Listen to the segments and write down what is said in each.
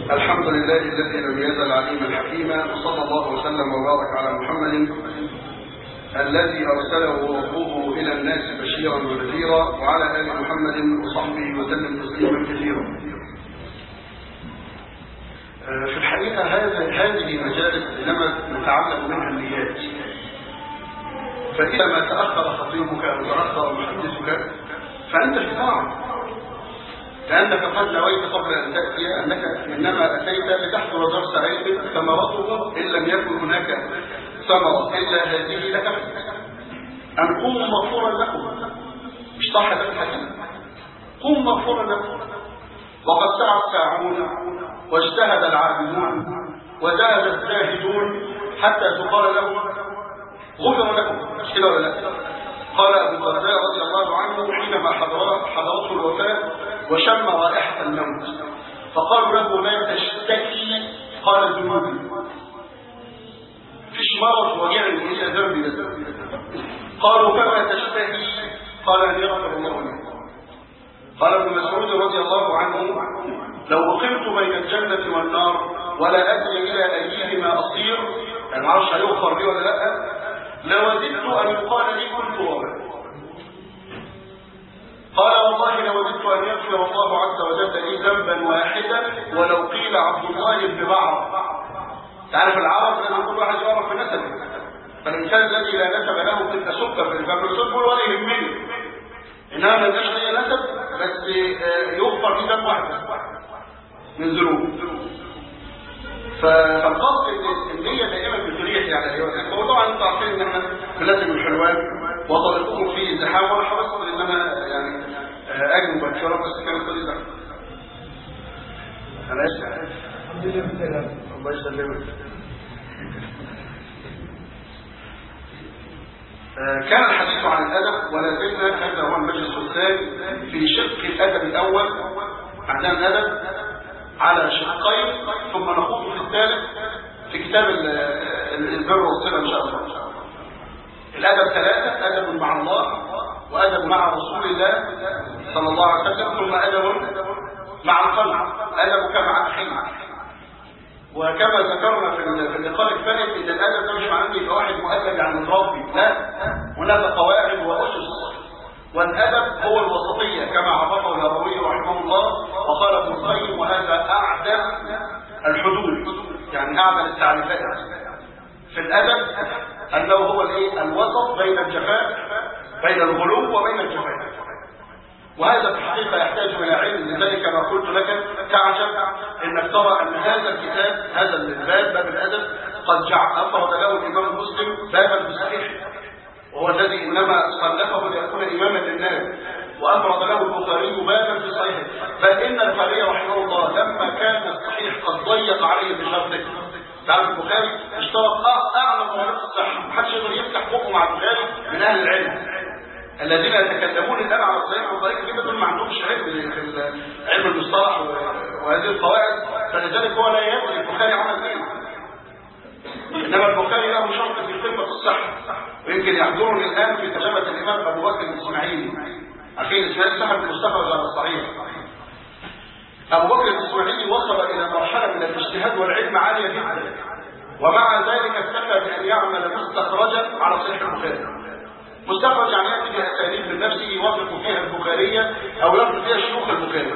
الحمد لله الذي لم يزل عليما حكيما وصلى الله وسلم وبارك على محمد الذي ارسله ربه الى الناس بشيرا ونذيرا وعلى ال محمد وصحبه وسلم تسليما كثيرا. في الحقيقه هذا هذه مجالس انما نتعلم منها النيات. فاذا ما تاخر خطيبك او تاخر محدثك فانت في طاعه لأنك قد نويت قبل أن تأتي أنك إنما أتيت لتحضر درس علم ثمرته إن لم يكن هناك ثمرة إلا هذه لك أن قوموا مغفورا لكم مش صح ده الحديث قوموا مغفورا لكم وقد سعى الساعون واجتهد العابدون وزاد الزاهدون حتى تقال لهم غفر لكم مش كده ولا لا؟ قال ابو الدرداء رضي الله عنه حينما حضرته الوفاه وشم رائحه الموت فقالوا له ما تشتكي قال ذنوبي فيش مرض وجعني الا ذنبي بس قالوا فما تشتهي قال ان يغفر الله لك قال ابن مسعود رضي الله عنه لو اقمت بين الجنه والنار ولا ادري الى ايهما اصير يعني ما اعرفش هيغفر لي ولا لا لوددت أن يقال لي كل ترابا قال والله لوددت أن يغفر الله عز وجل لي ذنبا واحدا ولو قيل عبد الله بن بعض تعرف العرب لازم كل واحد يعرف بنسبه فالإنسان الذي لا نسب له تبقى سكر في الباب الصدق ولا يهمني إنما ما ليش أي نسب بس يغفر لي ذنب واحد من ذنوب فالقصد ان النية دائما بتريح يعني هو طبعا انتوا عارفين ان احنا بلازم الحلوان وطريقكم فيه ازدحام وانا حرصت ان انا يعني اجي مبكرا بس كانت طريق زحمه. انا اسف الله يسلمك. كان الحديث عن الادب ولا زلنا هذا هو المجلس الثاني في شق الادب الاول عندنا الادب على شقين ثم نخوض في الثالث في كتاب البر والصلة إن شاء الله الأدب ثلاثة أدب مع الله وأدب مع رسول الله صلى الله عليه وسلم ثم أدب مع القلب أدبك مع أخيك وكما ذكرنا في اللقاء الثاني ان الادب ده مش معناه ان يبقى واحد مؤدب يعني متربي لا هناك قواعد واسس والادب هو الوسطيه كما عرفه النووي رحمه الله وقال ابن القيم وهذا اعدل الحدود يعني اعدل التعريفات في الادب انه هو الايه الوسط بين الجفاء بين الغلو وبين الجفاء وهذا في الحقيقه يحتاج الى علم لذلك ما قلت لك تعجب انك ترى ان هذا الكتاب هذا الباب باب الادب قد جعل افرد له الامام المسلم بابا في الصحيح وهو الذي انما صنفه ليكون اماما للناس وافرد له البخاري بابا في صحيحه بل ان البخاري رحمه الله لما كان الصحيح قد ضيق عليه بشرطه تعرف البخاري اشترط اعلى درجات الصحه محدش يقدر يفتح بقه مع البخاري من اهل العلم الذين يتكلمون الان على الصحيح والضعيف كده دول ما عندهمش علم في علم المصطلح وهذه القواعد فلذلك هو لا يدري البخاري عمل ايه انما البخاري له شرط في قمه الصحه ويمكن يحضرني الان في ترجمه الامام ابو بكر الاسماعيلي عارفين اسماعيل صاحب المستخرج على الصحيح ابو بكر الاسماعيلي وصل الى مرحله من الاجتهاد والعلم عاليه جدا ومع ذلك اكتفى بان يعمل مستخرجا على صحيح البخاري مستخرج يعني ياتي باساليب من نفسه يوافق فيها البخاريه او يرفض فيها شيوخ البخاري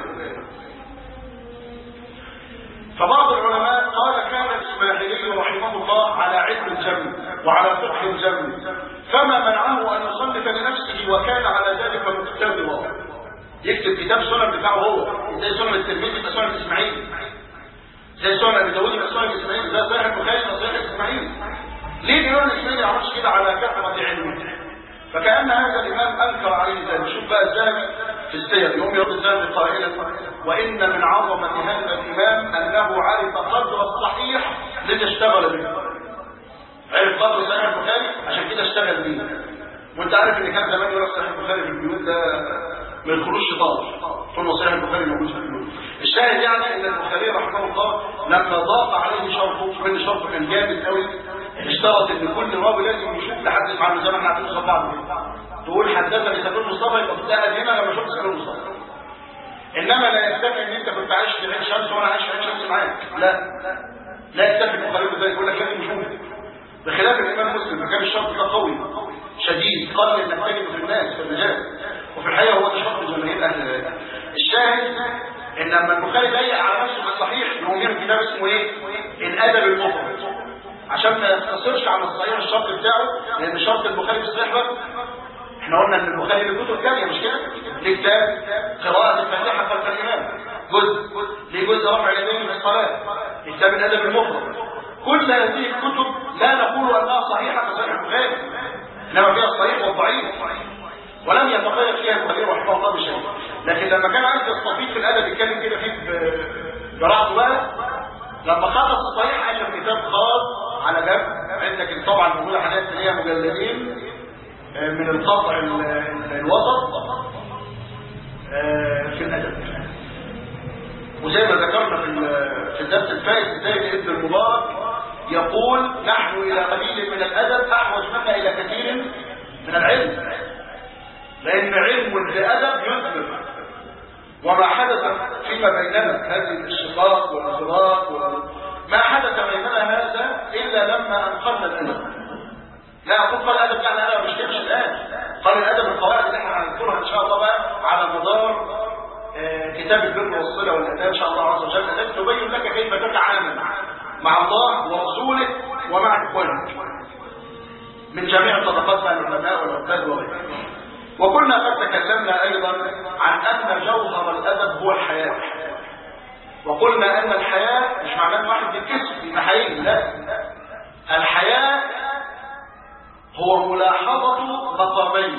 فبعض العلماء قال كان الاسماعيلي رحمه الله على علم الجم وعلى فقه الجم فما منعه ان يصنف لنفسه وكان على ذلك مقتدرا يكتب كتاب سنن بتاعه هو زي سنن الترمذي يبقى سنن الاسماعيلي زي سنن ابي داوود يبقى سنن الاسماعيلي زي صحيح البخاري يبقى صحيح الاسماعيلي ليه الامام الاسماعيلي ما عملش كده على كثره علمه فكأن هذا الإمام أنكر عليه ذلك شوف بقى الذهبي في السير يوم يرد الذهبي قائلا وإن من عظمة هذا الإمام أنه عرف قدر الصحيح لتشتغل به عرف قدر صحيح البخاري عشان كده اشتغل به وانت عارف ان كان زمان يقول صحيح البخاري في البيوت ده ما يدخلوش شيطان طول ما صحيح البخاري موجود في البيوت الشاهد يعني ان البخاري رحمه الله لما ضاق عليه شرطه من شرطه كان جامد قوي اشترط ان كل راوي لازم يشوف لحد عنه زي ما احنا عارفين صباح تقول حدثني سبيل مصطفى يبقى بتسال هنا لما شفت سبيل مصطفى انما لا يكتفي ان انت كنت عايش في عين شمس وانا عايش في عين شمس معاك لا لا يكتفي البخاري بذلك يقول لك لازم نشوف بخلاف الامام مسلم فكان الشرط ده قوي شديد قال انك تجد في الناس في الرجال وفي الحقيقه هو ده شرط جماهير اهل العلم الشاهد ان لما البخاري ضيق على نفسه في الصحيح يقوم يعمل كتاب اسمه ايه؟ الادب المفرد عشان ما يقتصرش على الصحيح الشرط بتاعه لان شرط البخاري في الصحيح بس احنا قلنا ان البخاري له كتب ثانيه مش كده؟ ليه كتاب قراءه الفاتحه خلف الامام جزء ليه جزء رفع اليدين في الصلاه كتاب الادب المفرد كل هذه الكتب لا نقول انها صحيحه كصحيح البخاري انما فيها الصحيح والضعيف ولم يتقيد فيها البخاري رحمه الله بشيء لكن لما كان عايز يستفيد في الادب يتكلم كده فيه براحته بقى لما خلص الصحيح الف كتاب خاص على جنب عندك طبعا موجوده حاجات اللي هي مجلدين من القطع الوسط في الادب وزي ما ذكرنا في في الدرس الفائت ازاي ابن المبارك يقول نحن الى قليل من الادب احوج منا الى كثير من العلم لان علم بادب يذنب وما حدث فيما بيننا هذه الاشتقاق والانفراق ما حدث بيننا هذا الا لما انقذنا الادب لا اقول قال الادب يعني انا مش مش الان قال الادب القواعد اللي احنا هنذكرها ان شاء الله بقى على مدار آه كتاب البر والصله والاداب ان شاء الله عز وجل التي تبين لك كيف تتعامل مع الله ورسوله ومع اخوانك من جميع طبقات العلماء والعباد وغيرهم وكنا قد تكلمنا ايضا عن ان جوهر الادب هو الحياه وقلنا ان الحياه مش معناه واحد بيتكسف في محايل لا الحياه هو ملاحظة مقامين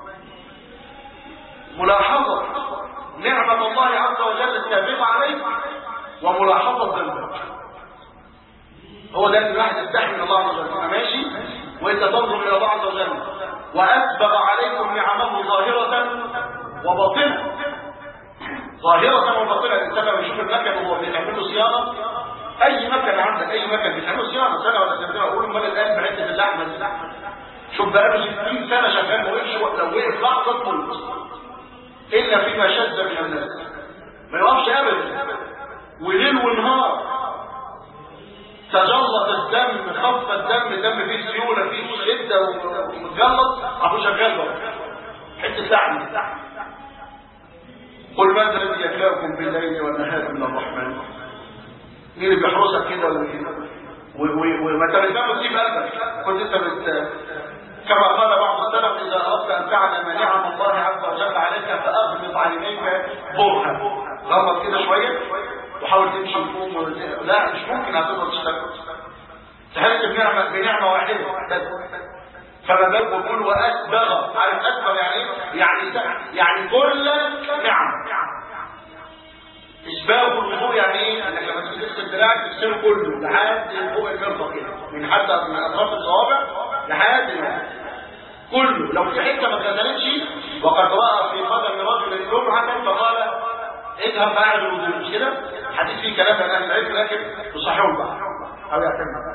ملاحظة نعمة الله عز وجل السابقة عليك وملاحظة ذنبك هو ده اللي الواحد يستحي من الله عز وجل انا ماشي وانت تنظر الى الله عز وجل واسبغ عليكم نعمه ظاهرة وباطنة ظاهرة وباطنة الانسان لما يشوف المكن وهو بيعمل له صيانة اي مكن عندك اي مكن بيتعمل له صيانة سنة ولا سنتين اقول امال الان بعدة اللحمة دي شوف بقى له 60 سنة شغال ما وقفش لو وقف لحظة تموت إلا فيما شذ من الناس ما يقفش أبدا وليل ونهار تجلط الدم خف الدم دم فيه سيولة فيه شدة ومتجلط أهو شغال بقى حتة لحم قل من الذي يكلاكم بالليل والنهار من الرحمن مين اللي بيحرسك كده وما ترجمه تسيب قلبك كنت انت بت كما قال بعض السلف اذا اردت ان تعلم نعم الله عز وجل عليك فاغمض عينيك برهة غمض كده شويه وحاول تمشي وتقوم لا مش ممكن هتقدر تشتغل تحس بنعمه بنعمه واحده بس فما بالك بقول واسبغ عارف اسبغ يعني ايه؟ يعني يعني كل نعم اسباغ الوضوء يعني ايه؟ انك لما تيجي تغسل دراعك تغسله كله لحد فوق المرفق كده من حتى من اطراف الصوابع لحد هنا كله لو في حته ما اتغسلتش وقد راى في قدم رجل لمعه فقال اذهب فاعل الوضوء مش كده؟ حديث فيه كلام عن اهل العلم لكن يصححه البعض او يعتمد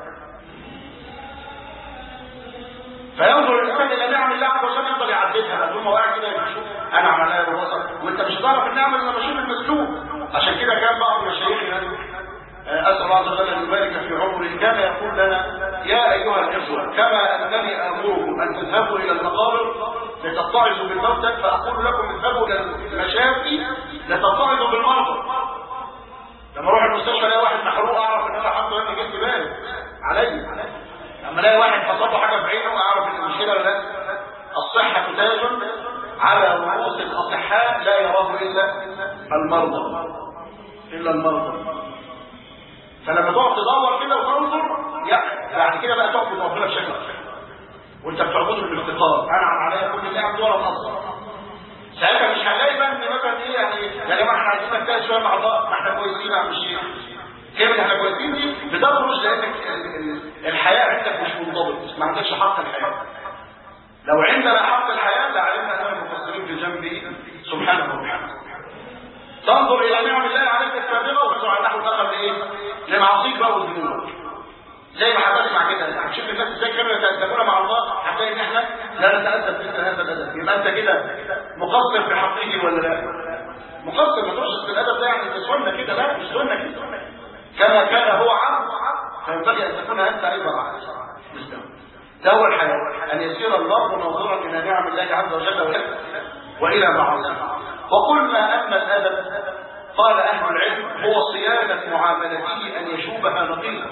فينظر الانسان الى نعم الله عز وجل يفضل يعددها بدون ما واقع كده يشوف انا عملها بالوسط وانت مش هتعرف النعمه الا لما تشوف المسلوب عشان كده كان بعض مشايخنا اسال الله عز وجل ان يبارك في عمره كان يقول لنا يا ايها الاخوه كما انني امركم ان تذهبوا الى المقابر لتتعظوا بالموتى فاقول لكم اذهبوا الى المشافي لتتعظوا بالمرضى لما اروح المستشفى الاقي واحد محروق اعرف ان انا الحمد لله جبت بالي عليا لما الاقي واحد حصل حاجه في عينه اعرف ان المشكله ولا الصحه تاج على رؤوس الاصحاء لا يراه الا المرضى الا المرضى فلما تقعد تدور كده وتنظر يعني كده بقى تعبد ربنا بشكل وانت بتعبده بالافتقار انعم عليا كل نعم ولا نصر ساعتها مش هنلاقي بقى ان مثلا ايه يعني يا جماعه احنا عايزين نجتهد شويه مع بعض ما احنا كويسين يا عم الشيخ كلمه احنا كويسين دي بتخرج لانك الحياه عندك مش منضبط ما عندكش حق الحياه لو عندنا حق الحياه لعلمنا ان المفسرين في جنبه سبحانه وتعالى تنظر الى نعم الله عليك السابقه وتدعو على النحو الاخر لايه؟ لمعاصيك بقى وذنوبك زي ما هتسمع كده هتشوف الناس ازاي كانوا يتأدبون مع الله هتلاقي ان احنا لا نتأدب مثل هذا الادب يبقى انت كده مقصر في حقه ولا لا؟ مقصر ما تروحش في الادب ده يعني سنه كده لا مش سنه كده كما كان هو عبد فينبغي ان تكون انت ايضا عبد ده هو الحياه ان يسير المرء ناظرا الى نعم الله عز وجل والى معاصيه وقلنا ان الادب قال اهل العلم هو صيانه معاملته ان يشوبها نقيضا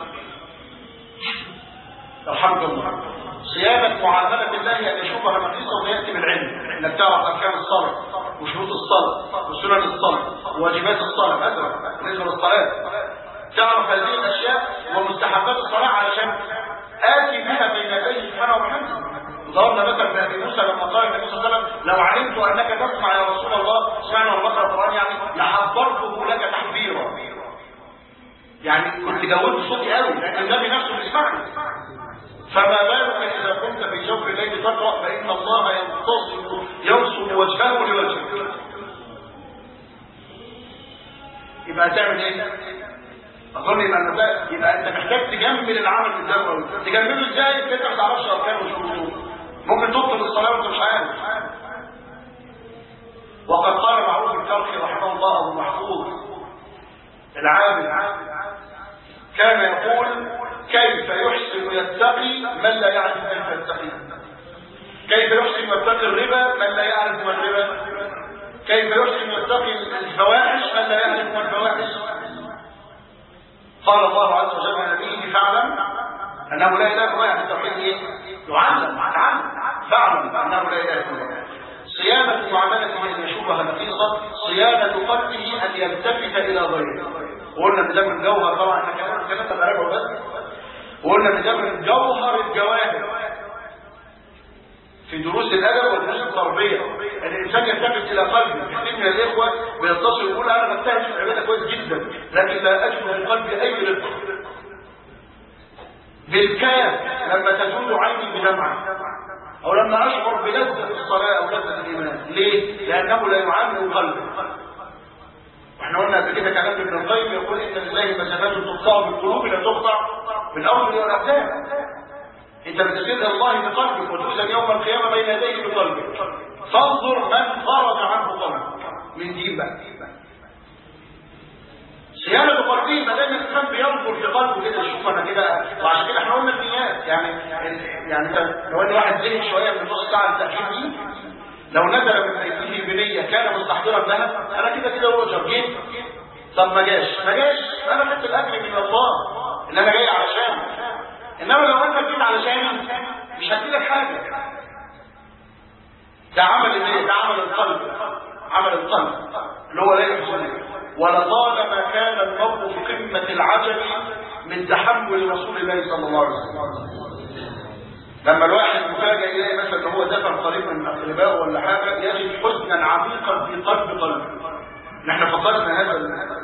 الحمد لله صيانة معاملة الله أن يشوفها نقيصة ويأتي بالعلم أنك تعرف أركان الصلاة وشروط الصلاة وسنن الصلاة وواجبات الصلاة مثلا بالنسبة للصلاة تعرف هذه الأشياء ومستحبات الصلاة علشان آتي بها بين يديه سبحانه وبحمده ضربنا مثلا بأبي موسى لما قال النبي صلى الله عليه وسلم لو علمت أنك تسمع يا رسول الله سمعنا ونقرأ القرآن يعني لحضرته لك تحذيرا يعني كنت جودت صوتي قوي لأن النبي نفسه بيسمعني فما بالك إذا كنت في جوف الليل تقرأ فإن الله ينتصر ينصب وجهه لوجهك يبقى تعمل ايه؟ اظن يبقى المبدأ يبقى انت محتاج تجمل العمل الدموي تجمله ازاي؟ انت ما تعرفش اركانه وشروطه ممكن تبطل الصلاه وانت مش عارف وقد قال معروف الكرخي رحمه الله ابو محفوظ العابد كان يقول كيف يحسن يتقي من لا يعرف كيف يتقي كيف يحسن يتقي الربا من لا يعرف ما الربا كيف يحسن يتقي الفواحش من لا يعرف ما الفواحش قال الله عز وجل عن نبيه فاعلم انه لا اله الا الله يعني التوحيد ايه؟ يعلم تعلم فاعلم انه لا اله الا الله صيانة معاملته أن يشوبها نقيصة صيانة قلبه أن يلتفت إلى غيره وقلنا ان ده من جوهر طبعا احنا كمان كلام تبقى بس وقلنا ان ده من جوهر الجواهر في دروس الادب ودروس التربيه ان الانسان يلتفت الى قلبه كثير من الاخوه بيتصل يقول انا بجتهد في العباده كويس جدا لكن لا اجد في قلبي اي رزق بالكاف لما تزول عيني بدمعه او لما اشعر بلذه الصلاه او لذه الايمان ليه؟ لانه لا يعامل قلبه احنا قلنا قبل كده كلام ابن القيم يقول ان لله مسافات تقطع بالقلوب لا تقطع بالاول والابدان انت بتسير الله بقلبك وتوزن يوم القيامه بين يديه بقلبك فانظر من خرج عنه قلبك من دين بقى صيانة قلبه ما دام الانسان بينظر في قلبه كده يشوف انا كده وعشان كده احنا قلنا النيات يعني يعني لو ان واحد زهق شويه من نص ساعه التاخير دي لو نزل من بيته بنية كان مستحضرا لها انا كده كده هو جيت طب ما جاش ما جاش انا خدت الاجر من الله ان انا جاي علشان انما لو انت جيت علشاني مش هديلك حاجه ده عمل الايه ده عمل القلب عمل القلب اللي هو لا يحزنك ولطالما كان المرء في قمه العجب من تحمل رسول الله صلى الله عليه وسلم لما الواحد مفاجئ يلاقي مثلا ان هو دفن قريب من اقربائه ولا حاجه يجد حزنا عميقا في قلب قلبه نحن فقدنا هذا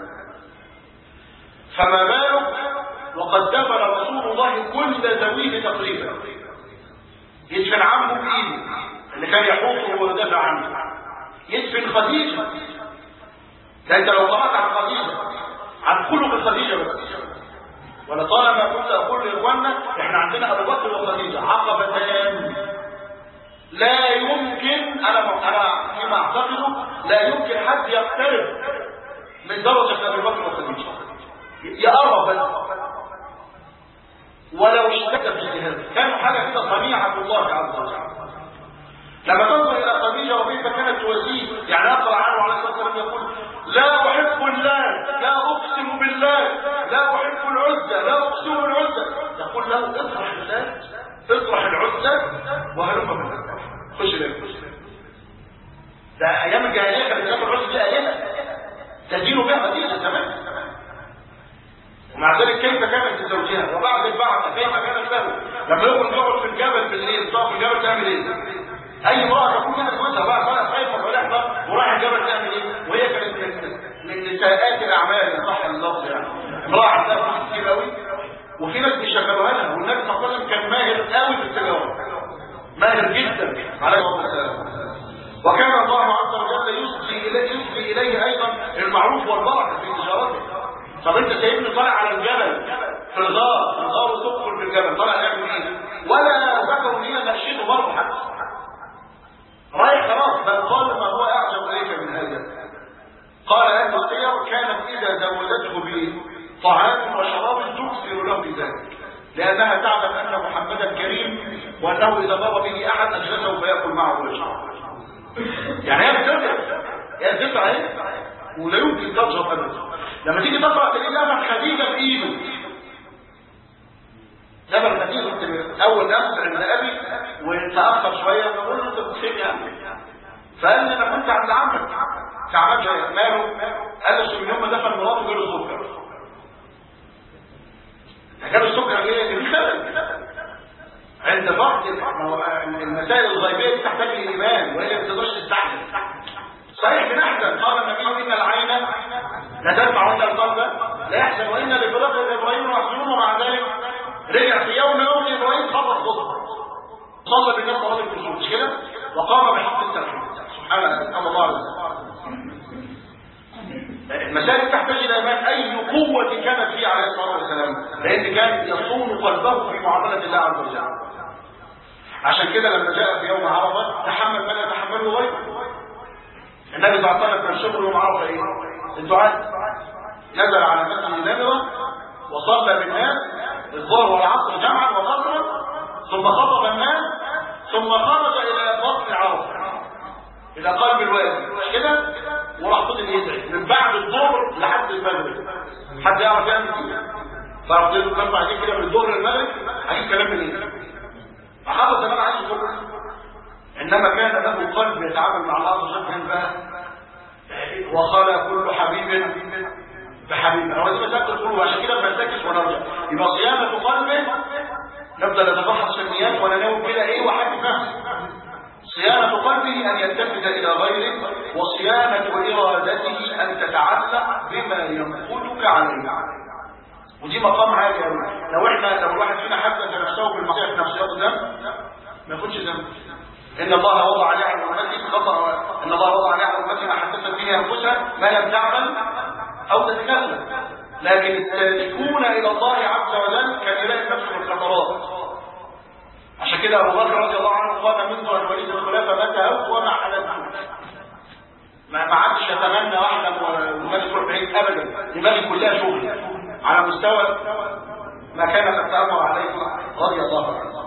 فما بالك وقد دفن رسول الله كل ذويه تقريبا يدفن عمه بايده اللي كان يحوطه ويدافع عنه يدفن خديجه ده انت لو قرات عن خديجه عن خلق خديجه بس ولطالما كنت اقول لاخواننا احنا عندنا ابو بكر وخديجه عقبتان لا يمكن انا انا فيما اعتقده لا يمكن حد يقترب من درجه ابي بكر وخديجه يقرب بس ولو اشتد في الجهاد كانوا حاجه كده صنيعه الله عز وجل لما تنظر الى خديجه وكيف كانت تواسيه يعني اقرا عنه عليه الصلاه والسلام يقول لا احب الله لا اقسم بالله لا احب العزة لا اقسم بالعزة يقول له اطرح الله اطرح العزة وهلم بالله خش لك ده ايام الجاهليه كانت بتاخد العزة دي الهه تدين بها خديجه زمان ومع ذلك كيف كانت لزوجها وبعد البعث كيف كانت له لما يخرج يقعد في الجبل بالليل تقف في الجبل تعمل ايه؟ اي امراه تكون كده جوزها بقى بقى خايفه ولا وراح الجبل تعمل ايه؟ وهي كانت من من نساءات الاعمال صح اللفظ يعني امراه عندها فلوس كتير قوي وفي ناس بيشغلوها لها والنبي صلى الله عليه وسلم كان ماهر قوي في التجاره ماهر جدا عليه الصلاه والسلام وكان الله عز وجل يسقي اليه يسقي اليه ايضا المعروف والبركه في تجارته طب انت سايبني طالع على الجبل في الغار في الغار وتدخل في الجبل طالع يعمل ايه؟ ولا ذكروا لينا نقشته برضه حتى رايح خلاص بل قال ما هو اعجب اليك من هذا قال أهل السير كانت إذا زودته بطعام وشراب تكثر له بذلك لأنها تعلم أن محمدا كريم وأنه إذا مر به أحد أجلسه فيأكل معه ويشرب يعني هي بترجع هي بترجع اهي ولا يمكن ترجع أبدا لما تيجي تقرأ تلاقي لبن خديجة بإيده لبن خديجة أول نفس عند أبي وتأخر شوية فقول له أنت بتخيل يعني فقال لي أنا كنت عند عمك كعمك ماله قال له من يوم ما دخل مراته جاله السكر جاله السكر ليه؟ دي خلل عند بعض المسائل الغيبية دي تحتاج للإيمان وهي ما بتقدرش تستحمل صحيح بنحزن قال النبي إن العين لا ترفع عند القلب لا يحزن وإن لفراق إبراهيم محزون ومع ذلك رجع في يوم يوم إبراهيم خبر خطبة صلى بالناس صلاة الكسوف مش كده وقام بحق التوحيد سبحان الله عليه وسلم المسائل تحتاج الى ايمان اي قوه كانت فيه عليه الصلاه والسلام لان كان يصون قلبه في معامله الله عز وجل عشان كده لما جاء في يوم عرفه تحمل ما لا يتحمله غيره النبي صلى الله عليه وسلم كان شغله يوم عرفه ايه الدعاء نزل على مسجد النبوه وصلى بالناس الظهر والعصر جمعا وقصرا ثم خطب الناس ثم خرج الى بطن عرفه الى قلب الوادي مش كده وراح فضل يدعي من بعد الظهر لحد المغرب حد يعرف يعمل كده تعرف تقول ترفع ايديك كده من الظهر للمغرب هجيب كلام من ايه فحافظ زمان عايش كله انما كان له قلب يتعامل مع الله عز وجل بقى وقال كل حبيب بحبيب هو دي مساله القلوب عشان كده بنركز ونرجع يبقى صيانه قلبه نفضل نتفحص في النيات ولا ناوي كده ايه وحاجه نفسه صيانة قلبه أن يلتفت إلى غيره وصيانة إرادته أن تتعلق بما ينقلك عليه ودي مقام عالي قوي لو احنا لو الواحد فينا حدث نفسه بالمعصيه في نفسه ذنب ما ياخدش ذنب ان الله وضع عليه على امتي خطا ان الله وضع عليه على امتي ما حدثت به انفسها ما لم تعمل او تتكلم لكن التالكون الى الله عز وجل كان يلاقي نفسه في الخطرات عشان كده ابو بكر رضي الله عنه قال منذ ان وليت الخلافه ما تهوت وما حللت ما ما عادش يتمنى واحده ومالك تروح بعيد ابدا دماغي كلها شغل على مستوى ما كان قد تامر عليه رضي الله عنه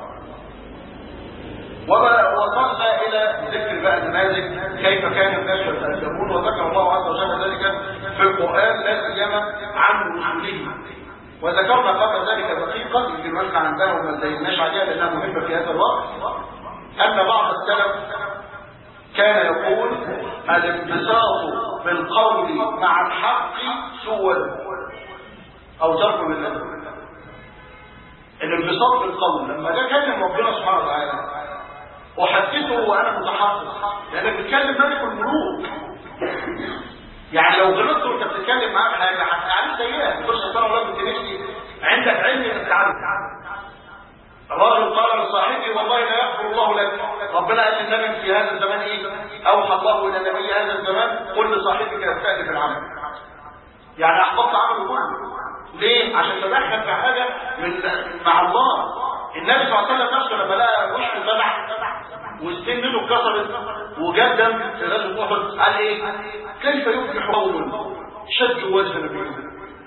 ووصلنا الى ذكر بقى نماذج كيف كان الناس يتأدبون وذكر الله عز وجل ذلك في القرآن لا سيما عن رسوله وذكرنا قبل ذلك دقيقة يمكن واحنا عندنا وما زيناش عليها لأنها مهمة في هذا الوقت أن بعض السلف كان يقول الانبساط بالقول مع الحق سوى أو ترك بالله الانبساط بالقول لما ده كلم ربنا سبحانه وتعالى أحدثه وأنا متحفظ لأنك بتكلم ملك الملوك يعني لو غلطت وانت بتتكلم معاه حاجه هتعلم زيها تخش ترى الله كنت نفسي عندك علم تتعلم الراجل قال لصاحبه والله لا يغفر الله لك ربنا قال للنبي في هذا الزمان ايه اوحى الله الى نبي هذا الزمان قل لصاحبك يبتدئ في العمل يعني احبطت عمله كله ليه عشان تدخل في حاجه من مع الله النبي صلى الله عليه وسلم نفسه لما لقى وشه فتح والسن منه اتكسرت وجاب دم في غزوه احد قال ايه كيف يفلح قوم شدوا وجه نبيهم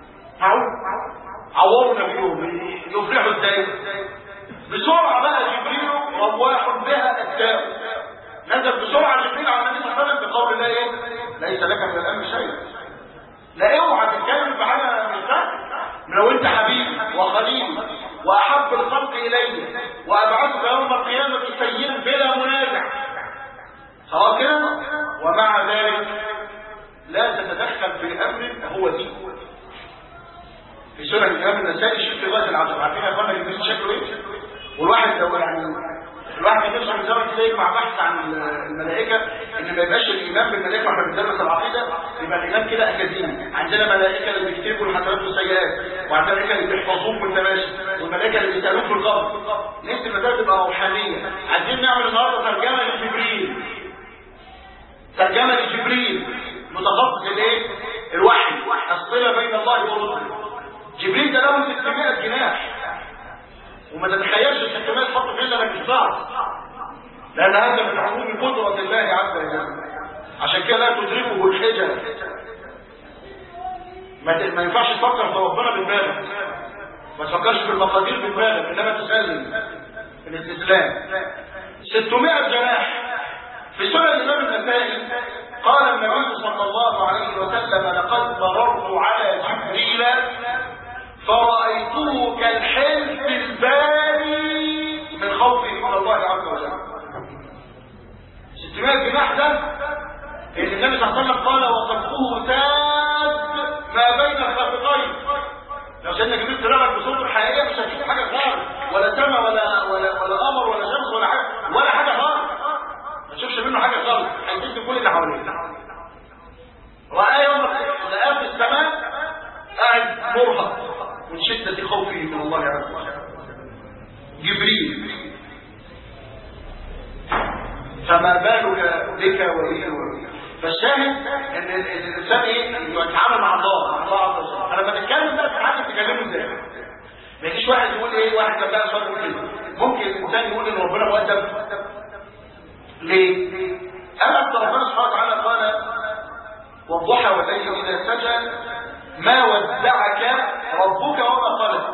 عوروا نبيهم يفلحوا ازاي بسرعه بقى جبريل رواح بها الداء نزل بسرعه جبريل على النبي صلى الله عليه وسلم بقول الله ايه ليس لك من الامر شيء لا اوعى تتكلم في حاجه مش لو انت حبيبي وخليلي واحب الخلق الي وابعثك يوم القيامه سيدا بلا منازع خلاص كده ومع ذلك لا تتدخل في امر هو دين في سنن الامام النسائي شيء في غايه العجب عارفين يا اخوانا الجنس شكله ايه والواحد لو يعني الواحد ما يقدرش من زمن كده يجمع بحث عن الملائكه ان ما يبقاش الايمان بالملائكه واحنا بندرس العقيده يبقى الايمان كده اكاديمي عندنا ملائكه اللي بيكتبوا الحسنات والسيئات وعندنا ملائكه اللي بيحفظوك وانت ماشي والملائكه اللي بيسالوك في القبر نفس المسائل تبقى روحانيه عايزين نعمل النهارده ترجمه لجبريل ترجمه لجبريل متخصص الايه الوحي الصله بين الله ورسله جبريل ده له 600 جناح وما تتخيلش ال 600 تحط فيه الا مش صعب لان هذا من عموم قدره الله عز وجل عشان كده لا تدركه الحجه ما ما ينفعش تفكر في ربنا بدماغك ما تفكرش في المقادير بدماغك انما تسلم الاستسلام 600 جناح في سنن الامام النسائي قال النبي صلى الله عليه وسلم لقد مررت على جبريل فرأيته كالحلف الباري من خوفه من الله عز وجل 600 جناح ده ان النبي صلى الله عليه وسلم قال وصفه ساد ما بين الخافقين لو سيدنا جبريل طلع بصوته الحقيقيه مش هتشوف حاجه خالص ولا سماء ولا ولا ولا قمر ولا شمس ولا حاجه ولا حاجه خالص ما تشوفش منه حاجه خالص هيديك كل اللي حواليك رأى يوم لقاه في السماء قاعد مرهق من شدة خوفه من الله عز وجل جبريل فما بالك بك وإيه فالشاهد ان الانسان ايه يتعامل مع الله مع الله عز وجل فلما تتكلم بقى تتعلم تكلمه ازاي ما يجيش واحد يقول ايه واحد كان بقى سؤال يقول كده ممكن الانسان يقول ان ربنا مؤدب ليه؟ قال أنت ربنا سبحانه وتعالى قال والضحى والليل إذا سجى ما ودعك ربك وما قلق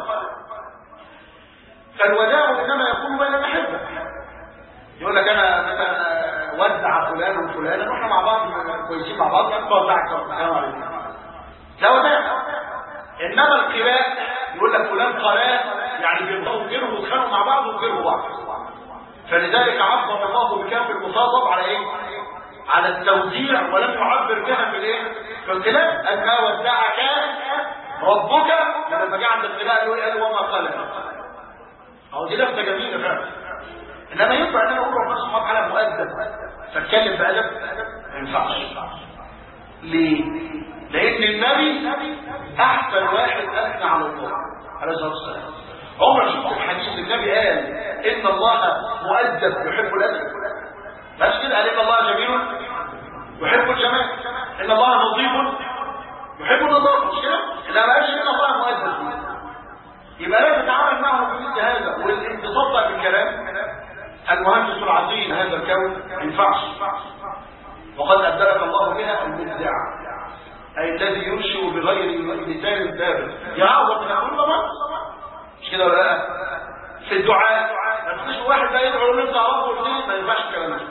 فالوداع إنما يكون بين الأحبة يقول لك أنا مثلا ودع فلان وفلان واحنا مع بعض كويسين مع بعض أنت ودعك السلام عليكم لا وداع إنما القراء يقول لك فلان قراه يعني بيرضوا وكرهوا واتخانقوا مع بعض وكرهوا بعض فلذلك عبر الله بكاف المخاطب على ايه على التوزيع ولم يعبر بها في الايه في القلاء ان ما ودعك ربك لما جاء عند القلاء يقول قال وما قال اهو دي لفته جميله فعلا انما ينفع ان انا اقول ربنا سبحانه وتعالى مؤدب فاتكلم بادب ما ينفعش ليه لان النبي احسن واحد اثنى على الله عليه الصلاه والسلام عمر شفت الحديث النبي قال ان الله مؤدب يحب الادب بس كده قال ان الله جميل يحب الجمال ان الله نظيف يحب النظافه مش كده لا ما قالش ان الله مؤدب يبقى لا تتعامل معه في مثل هذا والانتصاب بقى بالكلام المهندس العظيم هذا الكون ما ينفعش وقد ابدلك الله بها المبدع اي الذي ينشئ بغير مثال ثابت يعوض من كل طبعا مش كده ولا لا في الدعاء ما تجيش واحد بقى يدعو له يطلع ربه الاثنين ما ينفعش الكلام ده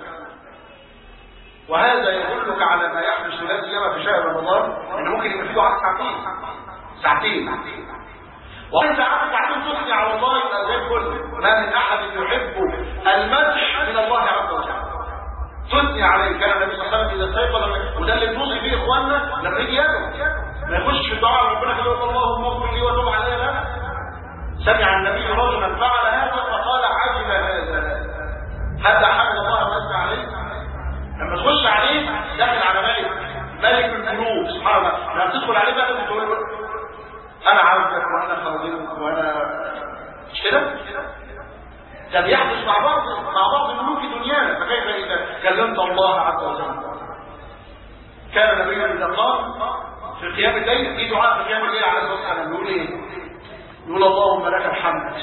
وهذا يدلك على ما يحدث لا سيما في شهر رمضان ان ممكن يبقى في دعاء ساعتين ساعتين وانت عارف ساعتين تثني على الله يبقى زي الفل ما من احد يحب المدح من الله عز وجل تثني عليه كان النبي صلى الله عليه وسلم اذا استيقظ وده اللي بنوصي فيه اخواننا لما يجي يدعو ما يخش في الدعاء ربنا كده يقول اللهم اغفر لي وتب علي لا سمع النبي رجلا فعل هذا فقال عجب هذا هذا حمد الله واسمع عليه لما تخش عليه داخل على ملك ملك الملوك سبحان الله لما تدخل عليه بقى تقول له انا عبدك وانا خادمك وانا مش كده ده بيحدث مع بعض مع بعض ملوك دنيانا فكيف اذا كلمت الله عز وجل كان النبي اذا قام في قيام الليل في دعاء في قيام الليل على الصلاه والسلام يقول ايه يقول اللهم لك الحمد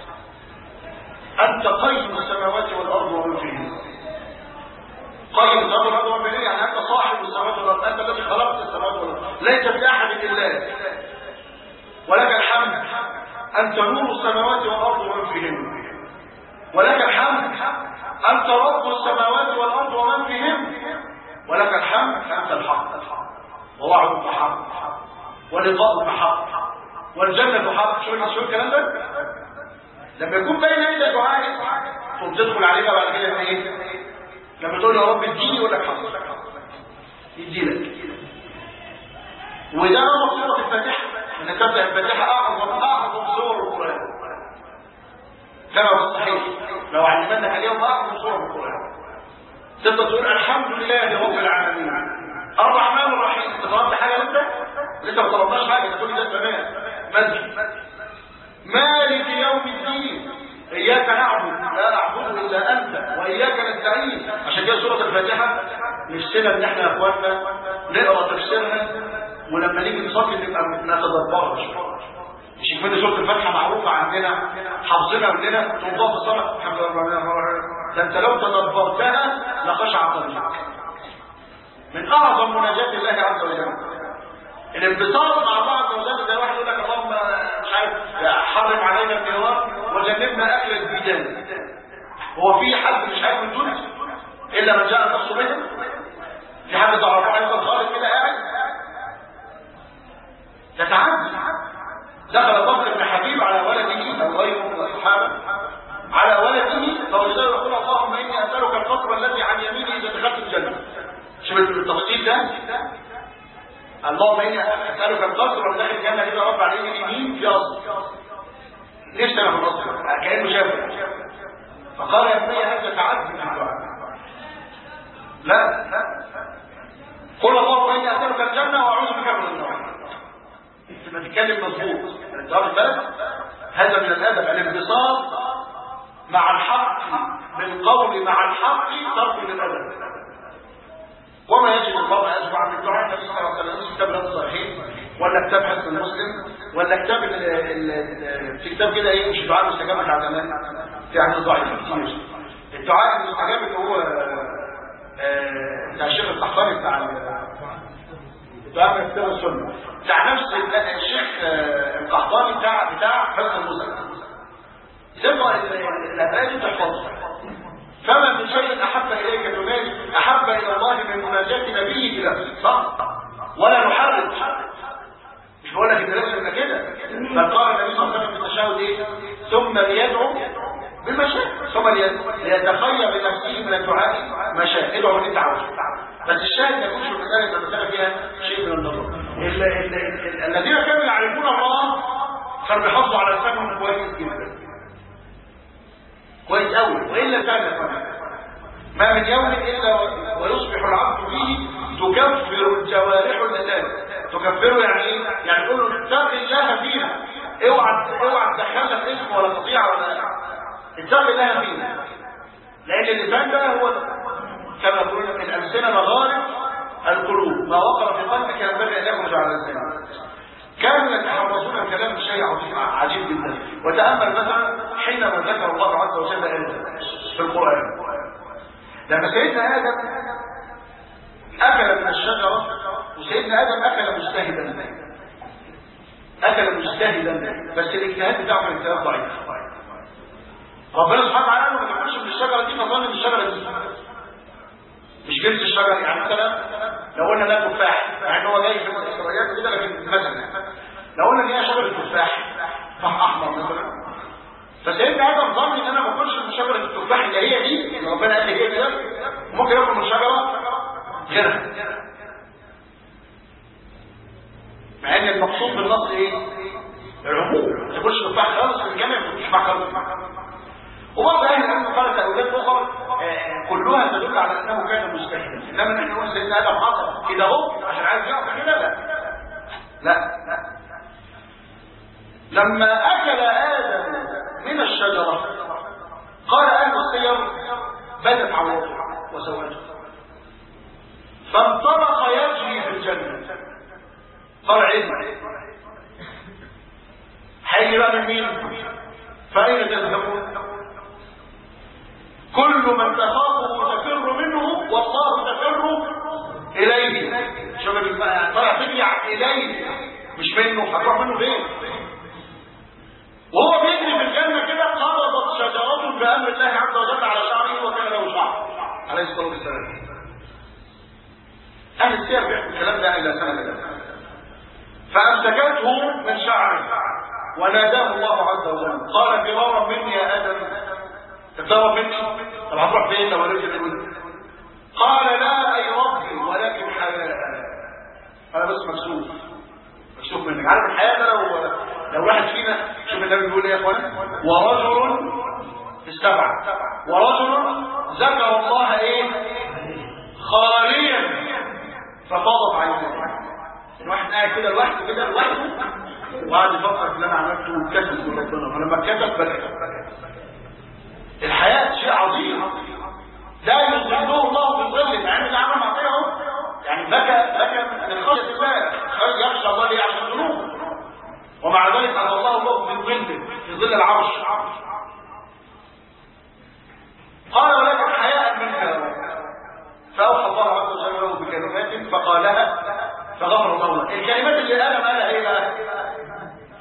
أنت قيم السماوات والأرض ومن فيهن قيم السماوات والأرض ومن فيهن يعني أنت صاحب السماوات والأرض أنت الذي خلقت السماوات والأرض ليس بأحد إلا ولك الحمد أنت نور السماوات والأرض ومن فيهن ولك الحمد أنت رب السماوات والأرض ومن فيهن ولك الحمد أنت الحق ووعدك حق ولقاؤك حق والجنة حق شو شو الكلام ده لما يكون بين يدك دعاء تقوم تدخل عليه بقى بعد كده ايه لما تقول يا رب اديني يقول لك حاضر يديلك وده نمط سورة الفاتحة انك تبدأ الفاتحة اعظم اعظم سور القرآن كما في الصحيح لو علمنك اليوم اعظم سور القرآن تبدأ تقول الحمد لله رب العالمين الرحمن الرحيم طلبت حاجة لسه لسه ما طلبناش حاجة تقول ده تمام مدح مالك يوم الدين إياك نعبد لا نعبد إلا أنت وإياك نستعين عشان كده سورة الفاتحة نفسنا إن إحنا يا إخواننا نقرأ تفسيرها ولما نيجي نصلي نبقى نتدبرها مش كده سورة الفاتحة معروفة عندنا حافظينها مننا توضع في الصلاة الحمد لله ده أنت لو تدبرتها لخشع قلبك من أعظم مناجاة الله عز وجل الانبساط مع الله عز وجل زي واحد يقول لك اللهم مش عارف حرم علينا النار وجنبنا اكل الديدان هو في حد مش هياكل دول الا من جاء نفسه بهم في حد تعرفه هيفضل خالد كده قاعد تتعجب دخل بكر بن حبيب على ولده او غيره من الصحابه على ولده فوجده يقول اللهم اني اسالك القصر الذي عن يميني اذا دخلت الجنه شوف التفصيل ده اللهم اني اسالك القصر ولا داخل الجنه كده رب عليه اليمين في اصل ليش انا في الاصل كانه شافه فقال يا ابني هذا تعدي في الدعاء لا قل اللهم اني اسالك الجنه واعوذ بك من النار تبقى تتكلم مظبوط انت واخد بالك هذا من الادب الانبساط مع الحق بالقول مع الحق ترك للادب وما يجب المرء اسمع من دعاء النبي صلى الله عليه وسلم كتاب رياض الصالحين ولا كتاب حسن المسلم ولا كتاب ال ال في كتاب كده ايه مش دعاء مستجاب بتاع زمان في عندنا ضعيف كتير الدعاء المستجاب اللي هو بتاع الشيخ القحطاني بتاع بتاع كتاب السنه بتاع نفس الشيخ القحطاني بتاع بتاع حسن المسلم تقرا الابيات تحفظها فما من شيء احب اليك تنادي احب الى الله من مناجاه نبيك لنفسك صح ولا نحرك مش بقول لك انت لازم تبقى كده بل قال النبي صلى الله عليه وسلم في التشهد ايه ثم ليدعو بالمشاء ثم ليتخير لنفسه من الدعاء مشاء ادعو اللي انت عاوزه بس الشاهد ما يكونش المساله المساله فيها شيء من النظر الذين كانوا يعرفون الله كانوا بيحافظوا على لسانهم كويس جدا كويس قوي والا كان ما من يوم الا ويصبح العبد فيه تكفر الجوارح اللسان تكفره يعني ايه يعني تقول له اتق الله فينا اوعى اوعى تدخلنا في اسم ولا قطيعه ولا اتق الله فينا لان اللسان ده هو كما يقولون الالسنه مغارب القلوب ما وقر في قلبك ينبغي ان يخرج على لسانك كانوا يتحرصون الكلام بشيء عظيم عجيب جدا وتامل مثلا حينما ذكر الله عز وجل ادم في القران لما سيدنا ادم اكل من الشجره وسيدنا ادم اكل مجتهدا اكل مجتهدا بس الاجتهاد بتاعه كان اجتهاد ضعيف ربنا سبحانه وتعالى ما تاكلش من الشجره دي فظن ان الشجره دي مش جنس الشجر يعني مثلا لو قلنا ده تفاح مع ان هو جاي في الاسرائيليات كده لكن مثلا لو قلنا ان هي شجره تفاح تفاح احمر مثلا فسيدنا ادم ظن ان انا ما اكلش من شجره التفاح اللي هي دي اللي ربنا قال لي هي كده ممكن اكل من شجره غيرها مع ان المقصود بالنص ايه؟ العموم ما تاكلش تفاح خالص في الجامع ما تاكلش تفاح خالص وبعض اهل العلم قال تاويلات اخرى كلها تدل على انه كان مجتهدا انما نحن نقول سيدنا ادم حصل كده اهو عشان عايز يعرف كده لا لا لا لما اكل ادم من الشجره قال اهل السير بدت عورته وسواته فانطلق يجري في الجنه طلع علم هيجي بقى من مين فاين تذهبون كل من تخافه تفر منه والله تفر اليه شوف طلع ترجع اليه مش منه هتروح منه فين وهو بيجري في الجنه كده قبضت شجره بامر الله عز وجل على شعره وكان له شعر عليه الصلاه والسلام اهل السير بيحكوا الكلام ده الى سنه ده فامسكته من شعره وناداه الله عز وجل قال فرارا مني يا ادم تتدور مني طب هتروح فين لو رجع الولد قال لا اي ربي ولكن حياة انا بس مكسوف مكسوف منك عارف الحياة ده لو لو واحد فينا شوف النبي بيقول ايه يا اخوانا ورجل السبع ورجل ذكر الله ايه خاليا ففاضت عيناه الواحد قاعد كده لوحده كده لوحده وقعد يفكر في اللي انا عملته وكتب من ربنا فلما كتب بدأ الحياة شيء عظيم لا يظله الله بظل مع ان العمل معطيه اهو يعني بكى بكى من خشيه الله خرج يخشى الله ليه عشان ذنوبه ومع ذلك قال الله الله في ظل في ظل العرش قال ولكن حياء منك فاوحى الله عز وجل له بكلمات فقالها فغفر الله له الكلمات اللي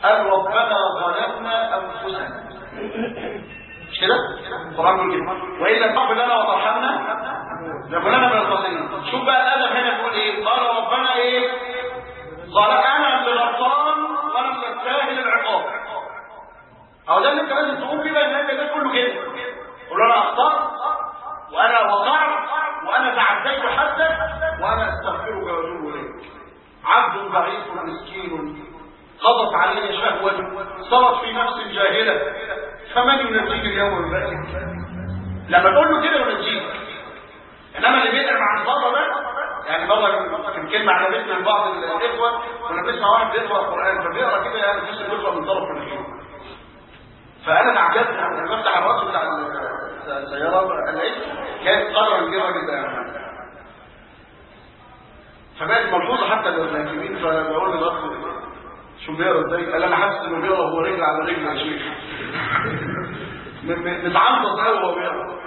قال ربنا ظلمنا انفسنا مش كده؟ القرآن بيقول كده وإن لم تغفر لنا وترحمنا لكنا من الخاسرين شوف بقى الأدب هنا بيقول إيه؟ قال ربنا إيه؟ قال أنا اللي غلطان وأنا اللي أستاهل العقاب أو ده اللي أنت لازم تقوم بيه بقى النبي ده كله كده قول له أنا أخطأت وأنا وقعت وأنا تعديت حدك وأنا أستغفرك وأتوب إليك عبد ضعيف مسكين قضت علي شهوة صارت في نفس جاهلة فمن ينجيك اليوم الباقي لما تقول له كده ينجيك انما اللي بيقرا عن الفضل ده يعني مرة كان كلمة عجبتنا لبعض الإخوة كنا بنسمع واحد بيقرأ القرآن فبيقرأ كده يعني تحس بيقرأ من طرف من الحين فأنا تعجبت لما بفتح الرأس بتاع السيارة لقيت كانت قدرا كبيرة جدا يعني فبقت ملحوظة حتى للراكبين فبقول للأخ شو بيقرا ازاي؟ قال انا حاسس انه بيقرا وهو رجل على رجل يا شيخ متعنطط قوي وهو بيقرا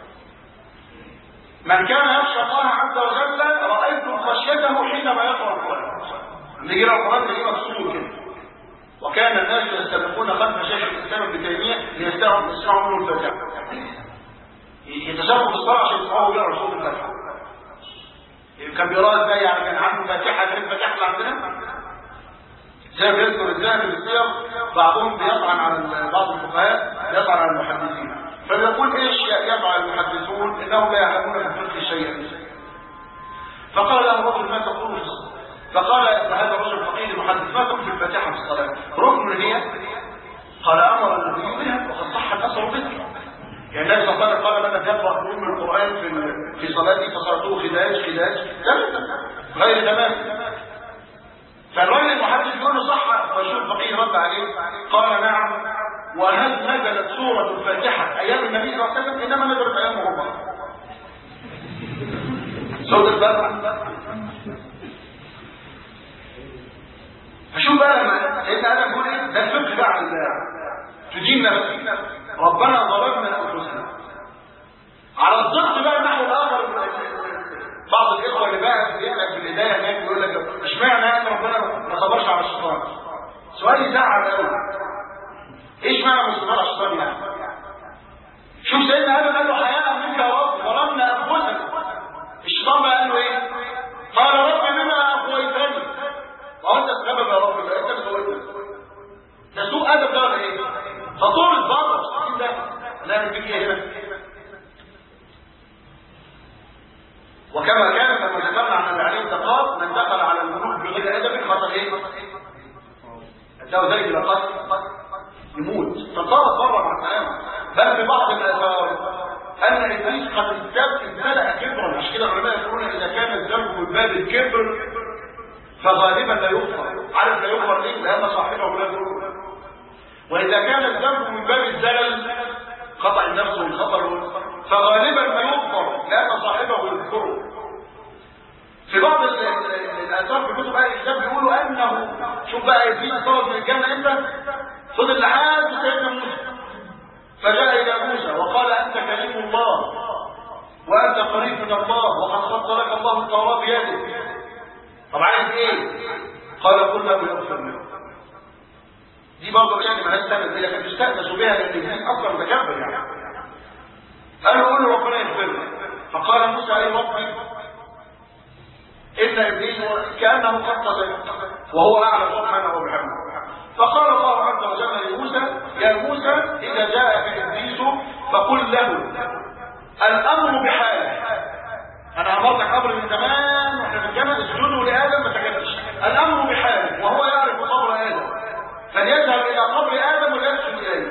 من كان يخشى الله عز وجل رايت خشيته حينما يقرا القران لما يقرا القران تلاقيه مبسوط كده وكان الناس يستبقون خلف شيخ الاسلام ابن تيميه ليستمعوا يسمعوا منه الفاتحه يتشابهوا بالصلاه عشان يسمعوا بيقرا صوت الفاتحه كان بيقراها ازاي يعني كان عنده فاتحه غير الفاتحه اللي عندنا زي ما بيذكر الذهبي بالسير بعضهم بيطعن على بعض الفقهاء يطعن على المحدثين فبيقول ايش يفعل المحدثون انهم لا يعلمون في الفقه شيئا فقال له رجل ما تقول في الصلاه فقال هذا الرجل فقيه المحدث ما تقول في الفاتحه في الصلاه ركن هي قال امر النبي بها وقد صح الاثر بها يعني النبي صلى الله عليه وسلم قال من لم يقرا من القران في في صلاته فصلاته خداج خداج غير تمام فالراجل المحدث يقول له صح فشوف الفقيه رد عليه قال نعم وهل نزلت سورة الفاتحة أيام النبي صلى الله عليه وسلم إنما نزلت أيام عمر سورة البقرة فشوف بقى لما سيدنا آدم يقول إيه ده الفقه بقى عن تجيب نفسي ربنا ظلمنا أنفسنا على الضغط بقى النحو الآخر بعض الاخوه اللي بقى بيسال في البدايه هناك بيقول لك اشمعنى ان ربنا ما صبرش على الشيطان سؤال يزعل قوي ايش معنى ما صبر على الشيطان يعني شوف سيدنا ادم قال له حياء منك يا رب ظلمنا انفسنا الشيطان بقى قال له ايه قال رب بما اغويتني ما انت السبب يا رب انت اللي سويتني ده سوء ادب ده ولا ايه فطول الضرب ده لا نبيك هنا وكما كان لما ذكرنا عن اللي عليه التقاط من دخل على الملوك بغير ادب خطر ايه؟ اداه ذلك الى قتل يموت فانطرد بره مع السلامه بل في بعض الاثار ان ابليس قد امتلأ كبرا مش كده العلماء يقولون اذا كان الذنب من باب الكبر فغالبا لا يغفر عارف لا يغفر ليه؟ لان صاحبه لا يغفر واذا كان الذنب من باب الزلل قطع النفس والخطر فغالبا ما يغفر لان صاحبه يذكره في بعض الاثار في كتب اهل الكتاب بيقولوا انه شوف بقى ابليس طلب من الجنه امتى فضل لحد سيدنا موسى فجاء الى موسى وقال انت كريم الله وانت قريب من الله وقد خط لك الله التوراه بيده طب عايز ايه قال قل له يغفر له دي برضه يعني مالهاش سند دي لكن تستأنس بها لان ابليس اصلا متكبر يعني قال له قول له ربنا يغفر لك فقال موسى اي ربي ان ابليس كانه قد صدق وهو اعلم سبحانه وبحمده فقال الله عز وجل لموسى يا موسى اذا جاءك ابليس فقل له الامر بحاله انا امرتك امر من زمان واحنا في الجنه اسجدوا لادم ما سكتش الامر بحاله وهو يعرف قبر ادم فليذهب الى قبر ادم وليسجد اليه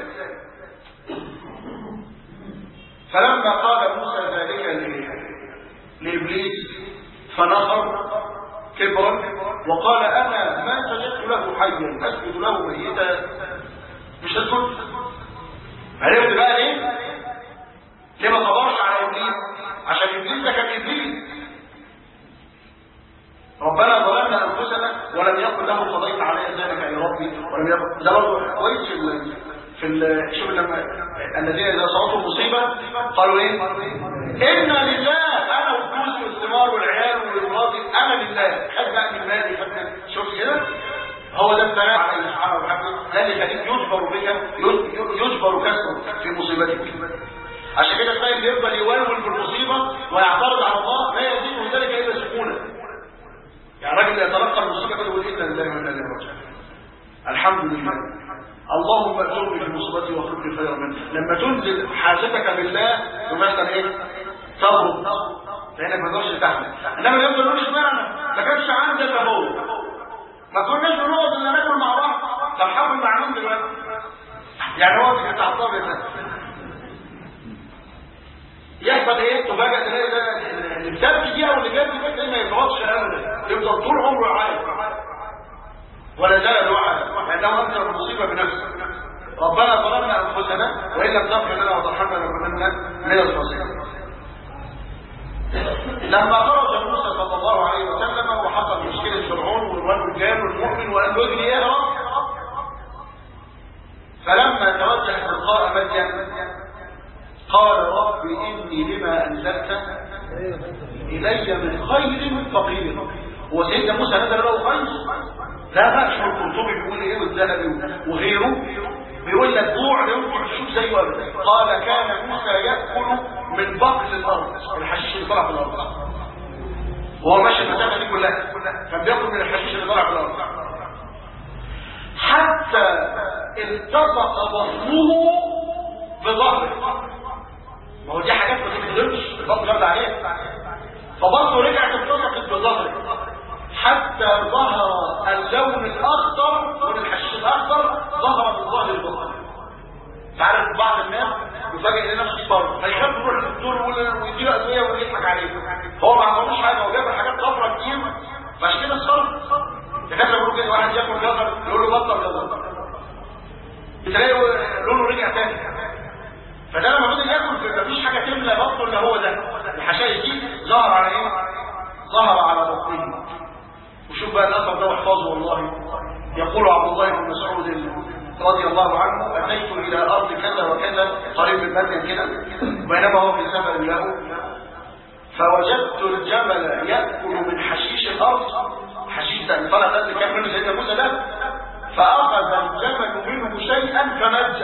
فلما قال موسى ذلك لابليس فنخر كبرا وقال انا ما سجدت له حيا اسجد له ميتا مش هسكت عرفت بقى ليه ليه ما صبرش على ابليس عشان ابليس ده كان ابليس ربنا ظلمنا انفسنا ولم يكن له قضيت علي ذلك يا ربي ولم يكن ده برضه كويس في في ال... شوف لما الذين اذا صارتهم مصيبه قالوا ايه؟ انا لله انا والفلوس والثمار والعيال والمراتب انا لله خد بقى من مالي خد شوف كده هو ده الثناء على الله سبحانه وتعالى لان يخليك يجبر بك يجبر كسره في مصيبتك عشان كده تلاقي اللي يفضل يولول بالمصيبه ويعترض على الله لا يزيد ذلك الا سكونا يعني راجل يتلقى المصيبه كده يقول انا لله وانا اليه راجعون الحمد لله اللهم اجرني في مصيبتي واخرج لي خيرا منها لما تنزل حاجتك بالله تمثل ايه تضرب لانك ما تقدرش تحمل انما يفضل يقول اشمعنى ما كانش عندك هو ما كناش بنقعد الا ناكل مع بعض طب حاول مع مين دلوقتي يعني هو في تعطب يحصل ايه تفاجئ تلاقي ده اللي بتبكي دي او اللي بيبكي ده ما يتغطش ابدا يفضل طول عمره عايش ولا زال دعاء لانه انت المصيبه بنفسك ربنا ظلمنا انفسنا وان لم تغفر لنا وترحمنا لنكونن من الخاسرين لما خرج موسى صلى الله عليه وسلم وحصل مشكله فرعون والرجل جاب المؤمن وقال له اجري اهرب فلما توجه تلقاء مدين قال رب اني لما انزلت الي من خير فقير هو سيدنا موسى نزل له خير لا بقى شو القرطبي بيقول ايه والذهبي وغيره بيقول لك جوع لا يمكن تشوف زيه ابدا قال كان موسى ياكل من بقل الارض الحشيش اللي طلع في الارض وهو ماشي المسافه دي كلها كان بياكل من الحشيش اللي طلع في الارض حتى التصق بطنه بظهره ما هو دي حاجات ما تتقدرش البطن جاب عليها فبطنه رجعت التصقت بظهره حتى ظهر اللون الاخضر لون الحشيش الاخضر ظهر من ظهر البطن تعرف بعض الناس يفاجئ ان نفسه صفر فيخاف يروح للدكتور ويديله ادويه ويضحك عليه هو ما عملوش حاجه هو جاب حاجات صفرا كتير فعشان كده الصرف الدكاتره بيقولوا كده واحد ياكل جزر يقول له بطل جزر بتلاقي لونه رجع تاني فده لما فضل ياكل مفيش حاجه تملى بطنه الا هو ده الحشائش دي ظهر على ايه؟ ظهر على بطنه وشوف بقى الاثر ده واحفظه والله يقول عبد الله بن مسعود رضي الله عنه اتيت الى ارض كذا وكذا قريب من مدين كده بينما هو في سفر له فوجدت الجمل ياكل من حشيش الارض حشيش ده الفرق ده اللي كان منه سيدنا موسى ده فاخذ الجمل منه شيئا فمج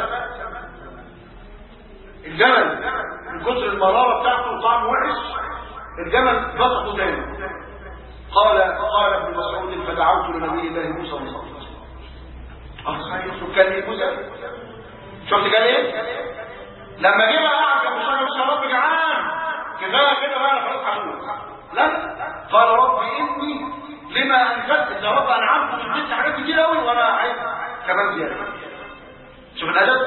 الجمل من كثر المراره بتاعته وطعمه وحش الجمل بسطه تاني قال قال ابن مسعود فدعوت لنبي الله موسى صلى الله عليه وسلم شوف كان ايه موسى شفت قال ايه لما جه بقى قعد جنب شجر الشراب جعان كفايه كده بقى خلاص هموت لا قال رب اني لما انزلت يا رب انا عارف ان عملت حاجات كتير قوي وانا عايز كمان زياده شوف الادب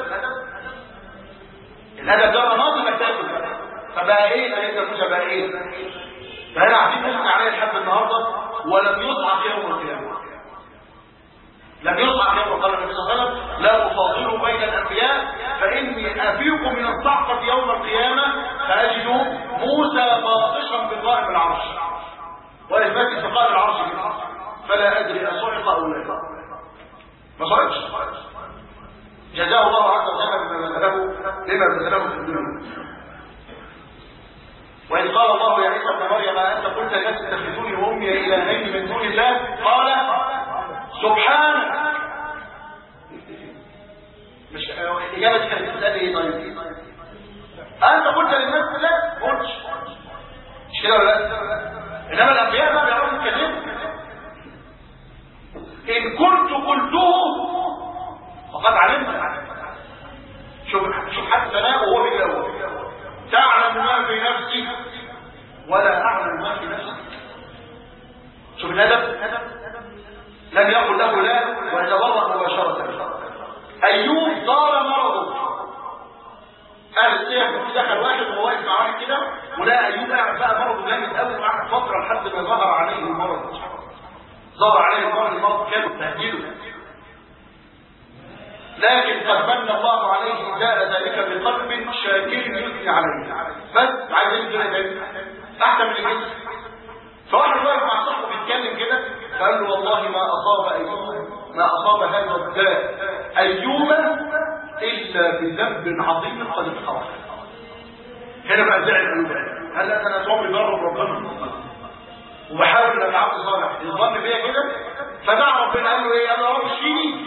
الادب ده مناطق انك تاكل فبقى ايه ده موسى بقى ايه فهنا عارفين نسمع عليه لحد النهارده ولم يصعق يوم القيامه لم يصعق يوم قال النبي صلى الله عليه وسلم لا افاضل بين الانبياء فاني افيق من الصعقه يوم القيامه فاجد موسى باطشا بقائم العرش واثبات بقائم العرش فلا ادري اصعق او لا ما صعقش جزاه الله عز وجل بما بذله لما بذله في الدنيا وإذ قال الله يا عيسى ابن مريم أنت قلت للناس اتخذوني وأمي إلهين من دون الله قال سبحانك مش الإجابة دي كانت بتسأل إيه طيب؟ أنت قلت للناس لا قلتش مش كده ولا لا؟ إنما الأنبياء ما بيعرفوا يتكلموا إن كنت قلته فقد علمت شوف شوف حتى ثناء وهو بيجاوب تعلم ما في نفسي ولا اعلم ما في نفسك شوف الادب لم يقل له لا ويتبرأ مباشرة ايوب طال مرضه اهل السيف دخل واحد وهو واقف مع واحد كده ولا ايوب قاعد بقى مرضه جامد قوي معاه فتره لحد ما ظهر عليه المرض ظهر عليه المرض المرض كان تهديده لكن قد من الله عليه جاء ذلك بقلب شاكر يثني عليه بس عايز يثني تاني احسن من الجنس فواحد واقف مع صاحبه بيتكلم كده فقال له والله ما اصاب ايوب ما اصاب هذا الداء ايوب الا بذنب عظيم قد اقترف هنا بقى زعل ايوب هل انا صومي ضرب ربنا وبحاول ان ابقى عبد صالح الظن فيا كده فدعا ربنا قال له ايه قال له رب اشفيني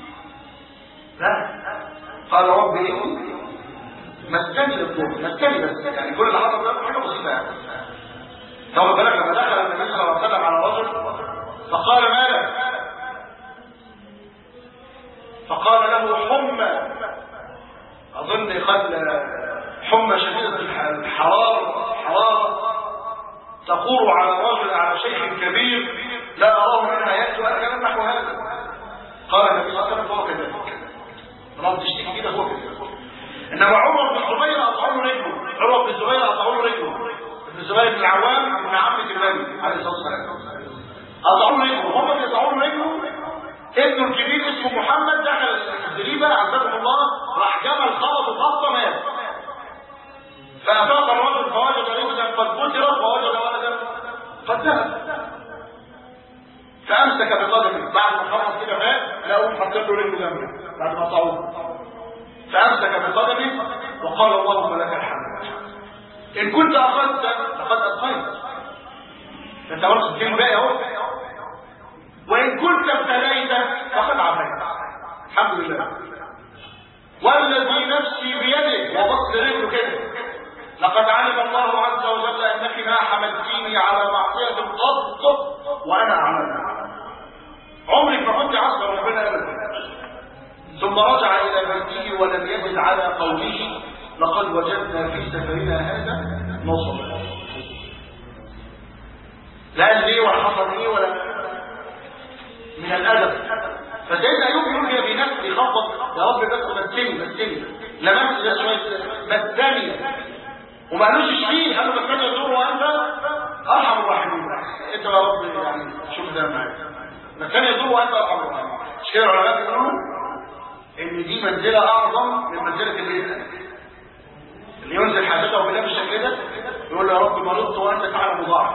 لا قال رب ايه مسكني للضر مسكني بس يعني كل اللي حصل ده حاجه بسيطه يعني طب بالك لما دخل النبي صلى الله عليه وسلم على رجل فقال ما لك فقال له حمى اظن قد حمى شديده الحراره حراره تقور على رجل على شيخ كبير لا اراه منها ياتي ولا كلام نحو هذا قال النبي صلى الله عليه وسلم فهو كذلك رب تشتكي كده هو كذلك انما عمر بن الزبير قطعوا له رجله عمر بن الزبير قطعوا له رجله ابن الزبير بن العوام ابن عمة النبي عليه الصلاه والسلام قطعوا له رجله هم بيقطعوا له رجله ابنه الكبير اسمه محمد دخل الزريبه عزكم الله راح جمل خبط خبطه مات فافاق الرجل فوجد رجلا قد قتل ووجد ولدا قد ذهب فامسك بقدمه بعد ما خلص كده مات لقوا حطيت له رجله جنبه بعد ما قطعوه فامسك بقدمه وقال اللهم لك الحمد ان كنت اخذت فقد اتقيت انت برضه الكلمه باقي اهو وان كنت ابتليت فقد عافيت الحمد لله والذي نفسي بيده وبص رجله كده لقد علم الله عز وجل انك ما حملتيني على معصيه قط وانا اعملها عمرك ما كنت عصر ربنا ابدا ثم رجع الى بيته ولم يزد على قوله لقد وجدنا في سفرنا هذا نصبا لا قال ليه ولا حصل ايه ولا من الادب فسيدنا ايوب يقول بنفسه يخبط يا رب بس مسني مسني لمس ده شويه مسني وما قالوش اشفيه قال له مسني يدور وانت ارحم الراحمين انت يا رب يعني شوف ده معاك مسني يدور وانت ارحم الراحمين مش كده العلماء بيقولوا ان دي منزله اعظم من منزله اللي يسال اللي ينزل حاجته بالله بالشكل ده يقول له يا رب مرضت وانت تعلم ضعف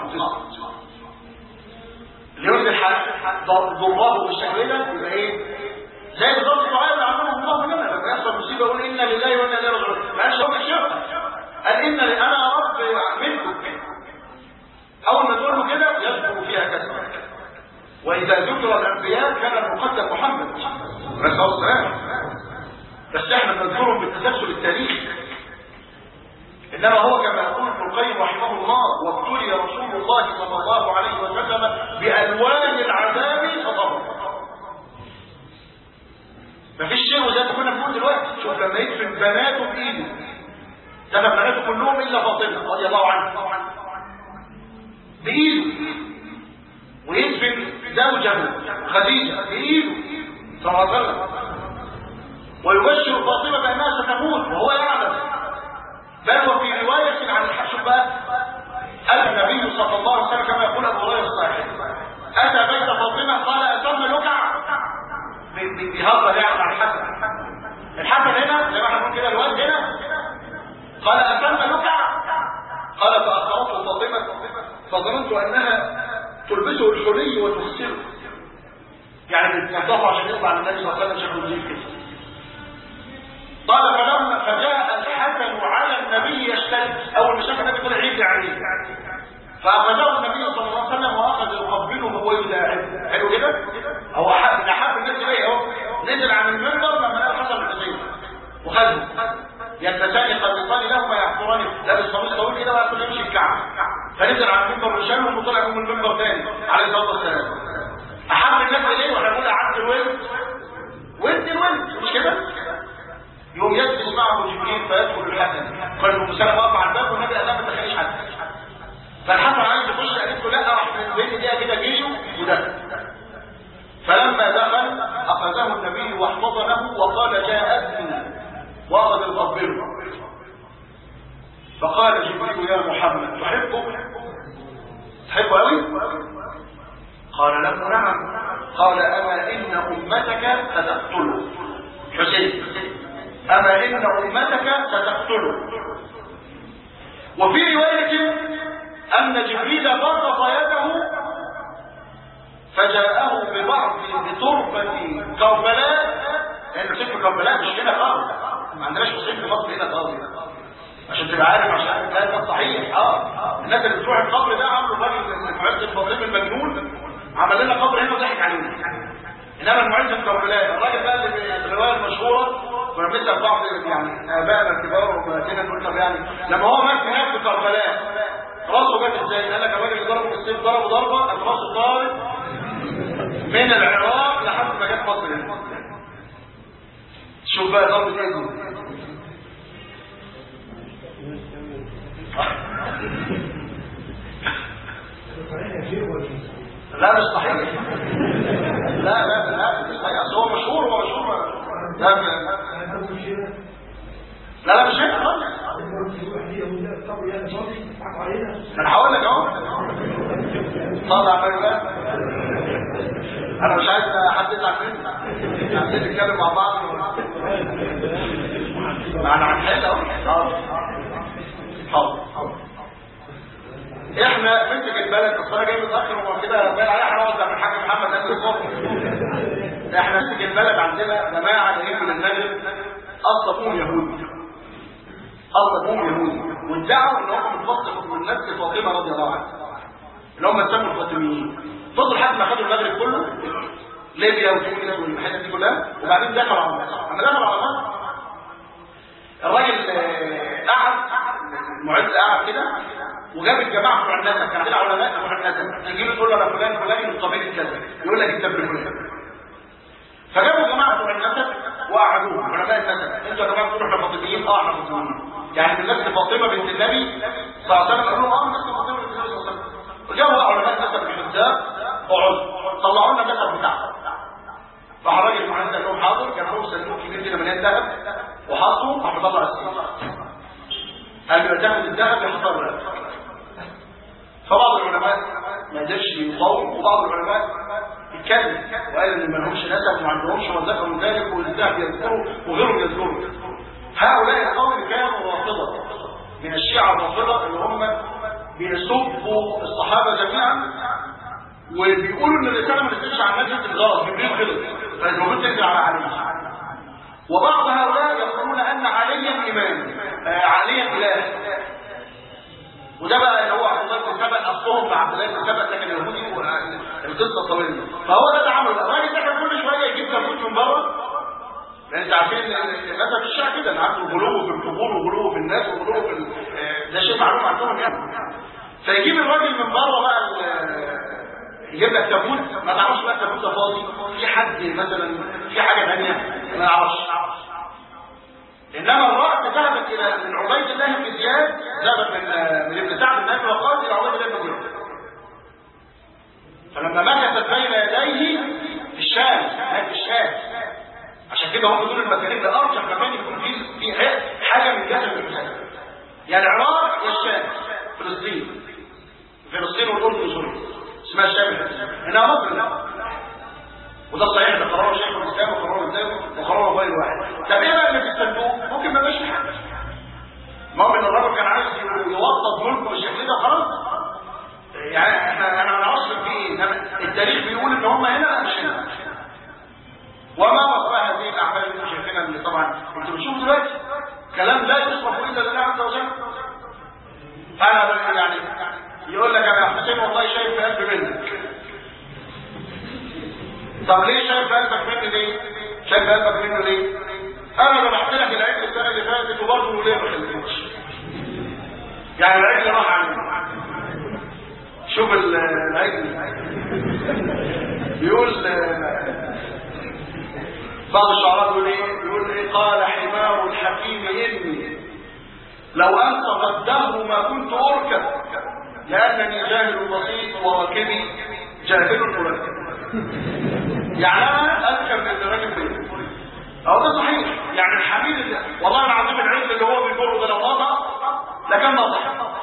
اللي ينزل ضربه بالشكل ده يبقى ايه زي بالظبط الدعاء اللي عمله الله لنا لما يحصل مصيبه يقول انا لله وانا اليه راجعون ما قالش هو الشرك قال ان انا يا رب منكم اول ما تقول له كده يذكر فيها كسرك واذا ذكر الانبياء كان المقدم محمد عليه الصلاه والسلام بس احنا بنذكرهم بالتسلسل التاريخي انما هو كما يقول ابن القيم رحمه الله وابتلي رسول الله صلى الله عليه وسلم بالوان العذاب فصبر مفيش شيء وزي ما كنا بنقول دلوقتي شوف لما يدفن بناته بايده دفن بناته كلهم الا فاطمه رضي الله عنها بايده ويدفن زوجه خديجه بايده صلى الله عليه وسلم ويبشر فاطمه بانها ستموت وهو يعلم بل وفي رواية عن الحشب بقى النبي صلى الله عليه وسلم كما يقول أبو هريرة الصحيح أتى بيت فاطمة قال أتم لكع بهذا يعني عن الحسن الحسن هنا زي ما احنا بنقول كده الواد هنا قال أتم لكع قال فأخرته فاطمة فظننت أنها تلبسه الحلي وتغسله يعني بتنضفه عشان يطلع من النبي صلى الله عليه وسلم شكله نظيف كده قال فلما فجاء الحسن على النبي يشتد اول ما شاف النبي طلع يجري عليه فاخذه النبي صلى الله عليه وسلم واخذ يقبله ويداعبه حلو كده هو احب من احب الناس اليه اهو نزل عن المنبر لما لقى الحسن الحسين وخذه يلبسان قميصان لهما يحضران لابس قميص طويل كده ويقول يمشي الكعبه فنزل على المنبر وشالهم وطلع من المنبر تاني عليه الصلاه والسلام احب الناس اليه واحنا بنقول اعد الولد ولد الولد مش كده يوم يجلس معه جبريل فيدخل الحسن قال له مسلم واقف على الباب والنبي قال لا ما تخليش حد فالحسن عايز يخش قالت له لا راح بين ايديها كده جيشه ودخل فلما دخل اخذه النبي واحتضنه وقال جاءتني واخذ القبر فقال جبريل يا محمد تحبه تحبه قوي قال له نعم قال اما ان امتك ستقتله حسين أما إن أمتك ستقتله وفي رواية أن جبريل بسط يده فجاءه ببعض بتربة كربلاء لأن حسين كربلاء مش هنا خالص ما عندناش حسين في مصر هنا خالص عشان تبقى عارف عشان ده صحيح اه الناس اللي بتروح القبر ده عملوا الراجل المعز الفاطمي المجنون عمل لنا قبر هنا وضحك علينا انما المعز الكربلاء الراجل بقى اللي في الروايه المشهوره ونمثل بعض يعني ابائنا الكبار وبناتنا نقول طب يعني لما هو مات هناك في كربلاء راسه جت ازاي؟ قال لك الراجل اللي ضربه بالسيف ضربه ضربه قام راسه طارت من العراق لحد ما جت مصر هنا شوف بقى ضربه ايه دي لا مش صحيح لا لا لا مش صحيح اصل هو مشهور هو مشهور لا لا لا لا مش هيك خالص انا هقول لك اهو طلع بقى انا مش عايز حد يزعل مني عايزين نتكلم مع بعض انا هنحل اهو حاضر حاضر احنا مسك البلد بس انا جاي متاخر وما كده باين عليها هنقعد مع الحاج محمد قبل الصبح احنا مسك البلد عندنا جماعه جايين من المغرب اصلا يهودي اصلا يهودي وادعوا ان هم متفصلوا من نفس فاطمه رضي الله عنها اللي هم اتسموا الفاطميين فضلوا لحد ما خدوا المغرب كله ليبيا وتونس والحاجات دي كلها وبعدين دخلوا على مصر اما دخلوا على مصر الراجل قعد المعز قعد كده وجاب الجماعه بتوع النسب كان عندنا علماء بتوع النسب تجي له تقول له انا فلان فلان من قبيله كذا يقول لك انت ابن فلان فجابوا جماعه بتوع النسب وقعدوهم علماء النسب انتوا يا جماعه بتقولوا احنا فاطميين اه احنا فاطميين يعني من نسل فاطمه بنت النبي صلى الله عليه وسلم قالوا اه من نسل فاطمه بنت النبي صلى الله عليه وسلم وجابوا علماء النسب الحساب اقعدوا طلعوا لنا النسب بتاعهم راح الراجل المعز قال لهم حاضر كان هو صندوق كبير كده مليان ذهب وحطه راح مطلع السيف قال له تاخد الذهب يحضر لك فبعض العلماء ما قدرش يقاوم وبعض العلماء اتكلم وقال ان ما لهمش نسب وما عندهمش وذكروا من ذلك والذهب يذكروا وغيرهم يذكروا هؤلاء القوم كانوا رافضه من الشيعه الرافضه اللي هم بيسبوا الصحابه جميعا وبيقولوا ان الرساله ما نزلتش على نفس الغلط جبريل غلط فالمفروض تنزل على علي وبعض هؤلاء يقولون ان عليا امام آه عليا اله وده بقى اللي هو عبد الله بن سبأ اصلهم مع عبد الله بن سبأ ده كان يهودي القصه طويله فهو ده اللي عمله الراجل ده كان كل شويه يجيب تابوت من بره لان انت عارفين مثلا في الشعب كده اللي عنده غلو في القبور وغلو في الناس وغلو في ال... ده شيء معلوم عندهم يعني فيجيب الراجل من بره بقى يجيب لك تابوت ما تعرفش بقى التابوت ده فاضي في حد مثلا في حاجه ثانيه ما نعرفش انما الرأس ذهبت الى من عبيد الله بن زياد ذهبت من من ابن سعد بن ابي وقاص الى عبيد الله بن زياد فلما مكثت بين يديه في الشام في الشام عشان كده هم دول المكانين اللي ارجح كمان يكون في في حاجه من جسد الانسان يا العراق يا الشام فلسطين فلسطين والاردن وسوريا اسمها الشام انها مصر لا وده صحيح ده قرار شيخ الاسلام وقرار الاسلام وقرار غير واحد طب ايه بقى اللي في الصندوق ممكن ما يبقاش حاجه ما هو ان الراجل كان عايز يوطد ملكه بالشكل ده خلاص يعني احنا انا ما نعرفش في ايه انما التاريخ بيقول ان هم هنا لا مش هنا وما وصف هذه الاعمال اللي انتم شايفينها اللي طبعا انتوا بتشوفوا دلوقتي كلام لا يصرف الا لله عز وجل انا يعني يقول لك انا يا حسين والله شايف في قلبي منك طب ليه شايف قلبك مني ليه شايف قلبك منه ليه انا ذبحت لك العجل السنه اللي فاتت وبرضه ليه ما خليتوش يعني العجل راح عني شوف العجل بيقول بعض الشعراء بيقول ايه بيقول ايه قال حمار الحكيم اني لو انصف الدهر ما كنت اركب لانني جاهل بسيط وراكبي جاهل مركب يعني انا اذكر من الراجل ده اهو ده صحيح يعني الحبيب اللي والله العظيم العلم اللي هو بيجره ده لو نطق لكان نطق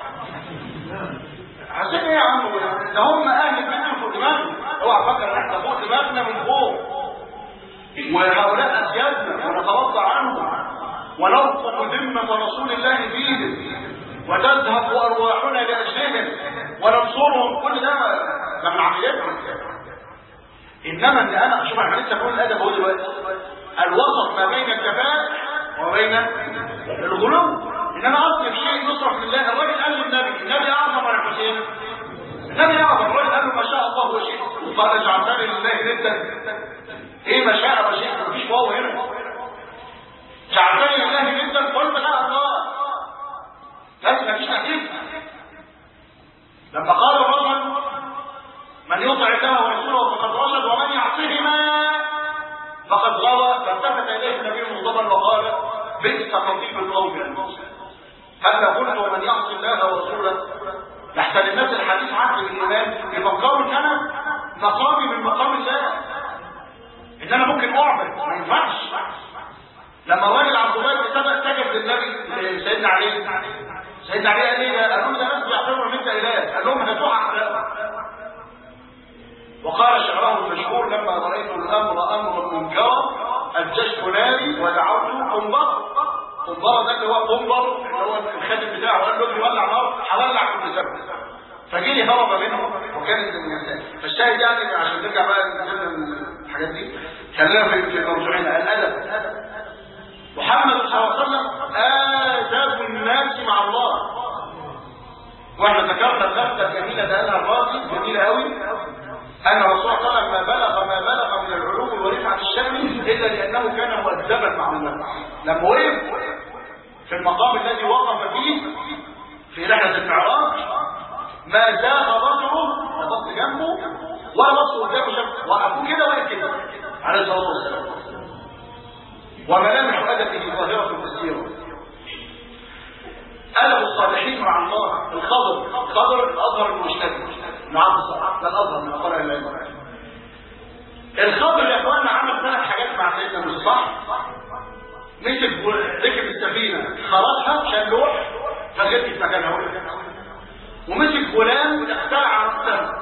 عشان ايه يا عم ده هم اهل البيت فوق دماغنا اوعى تفكر ان احنا فوق دماغنا من فوق وهؤلاء اسيادنا ونترضى عنهم ونرفق ذمه رسول الله فيهم وتذهب ارواحنا لاجلهم وننصرهم كل ده ده من عقيدتنا انما ان انا اشوف انا لسه بقول الادب اهو دلوقتي الوسط ما بين الكفاء وبين الغلو انما اصل الشيء يصرف لله الراجل قال للنبي النبي اعظم ولا الحسين النبي اعظم الراجل قال له ما شاء الله وشئت قل ما شاء الله بس مفيش تحديد لما قال الرجل من يطع الله ورسوله فقد رشد ومن يعصهما فقد غوى فالتفت اليه النبي مغضبا وقال بئس خطيب القوم المسلم هذا قلت ومن يعصي الله ورسوله لحسن الناس الحديث عهد بالايمان يفكروا ان انا مقامي من مقام الله ان انا ممكن اعبد ما ينفعش لما الراجل عبد الله بن سبأ سجد للنبي سيدنا علي سيدنا علي قال ايه قال لهم ده ناس بيعتبروا ان انت اله قال لهم هتقع وقال شعره المشهور لما رايت الامر امرا منكرا اججت ناري ودعوت قنبر قنبر ده اللي هو قنبر اللي هو الخادم بتاعه قال له يولع نار هولع كل سبب فجيني هرب منه وكانت النساء فالشاهد يعني عشان نرجع بقى الحاجات دي خلينا في في موضوعنا الادب محمد صلى الله عليه وسلم آداب الناس مع الله واحنا ذكرنا اللفته الجميله ده قالها الراضي جميله قوي ان الرسول صلى الله عليه وسلم ما بلغ ما بلغ من العلوم ورفعه الشأن الا لانه كان مؤدبا مع الله لما وقف في المقام الذي وقف فيه في رحله المعراج ما زاغ بصره لا بص جنبه ولا بص قدامه شمس وقفوه كده ولا كده عليه الصلاه والسلام وملامح ادبه ظاهره كثيره ادب الصالحين مع الله الخضر الخضر الاظهر المجتمع نعم الصراحه ده الاظهر من اقوال العلم الخضر يا اخوانا عمل ثلاث حاجات مع سيدنا موسى صح مسك ركب السفينه خرجها شال لوح فجت في مكانها ومسك غلام اخترع رأسه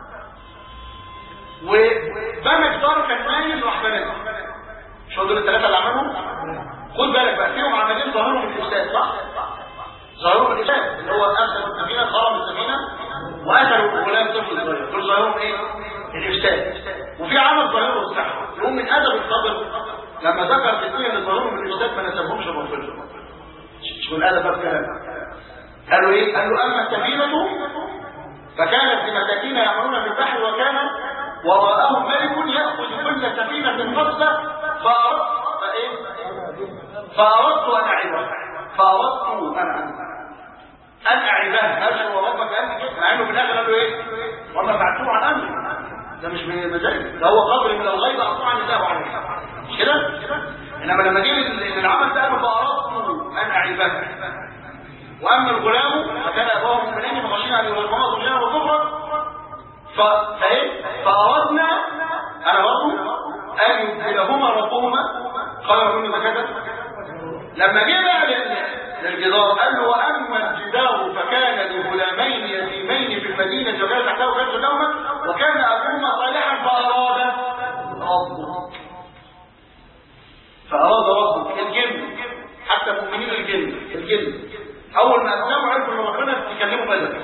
وبنى جدار كان نايم راح بناه مش هو دول الثلاثه اللي عملهم خد بالك بقى فيهم عملين ظهرهم الافساد صح ظهرهم الافساد اللي هو اسد السفينه خرم السفينه وقتلوا غلام طفل صغير دول ظهرهم ايه الافساد وفي عمل ظاهره السحر يقوم من ادب الصبر لما ذكر في الدنيا ان ظهرهم الافساد ما نسبهمش الرسول مش من ادب الكلام قالوا ايه قالوا اما السفينه فكانت لمساكين يعملون في البحر وكان وراءهم ملك ياخذ كل سفينه غصبه فاردت فايه فاردت ان اعبها فاردت ان ان اعبها ارجو وربك انت مع انه في الاخر قالوا ايه وما فعلتم عن امري ده مش بمزاج ده هو قدر من الغيب اطاعني الله عليه مش كده انما لما جه للعمل ده قالوا فاردت ان اعبها واما الغلام فكان ابوه مؤمنين فخشينا ان يرحمه طغيانا وكفرا فايه فاردنا انا برضه ان يبدلهما ربهما قال من زكاه لما جه بقى للجدار قال له واما الجدار فكان لغلامين يتيمين في المدينه وكان تحته كنز لهما وكان ابوهما صالحا فاراد ربك فاراد ربك الجن حتى مؤمنين الجن الجن اول ما اسلموا عرفوا ان ربنا بيكلموا بدر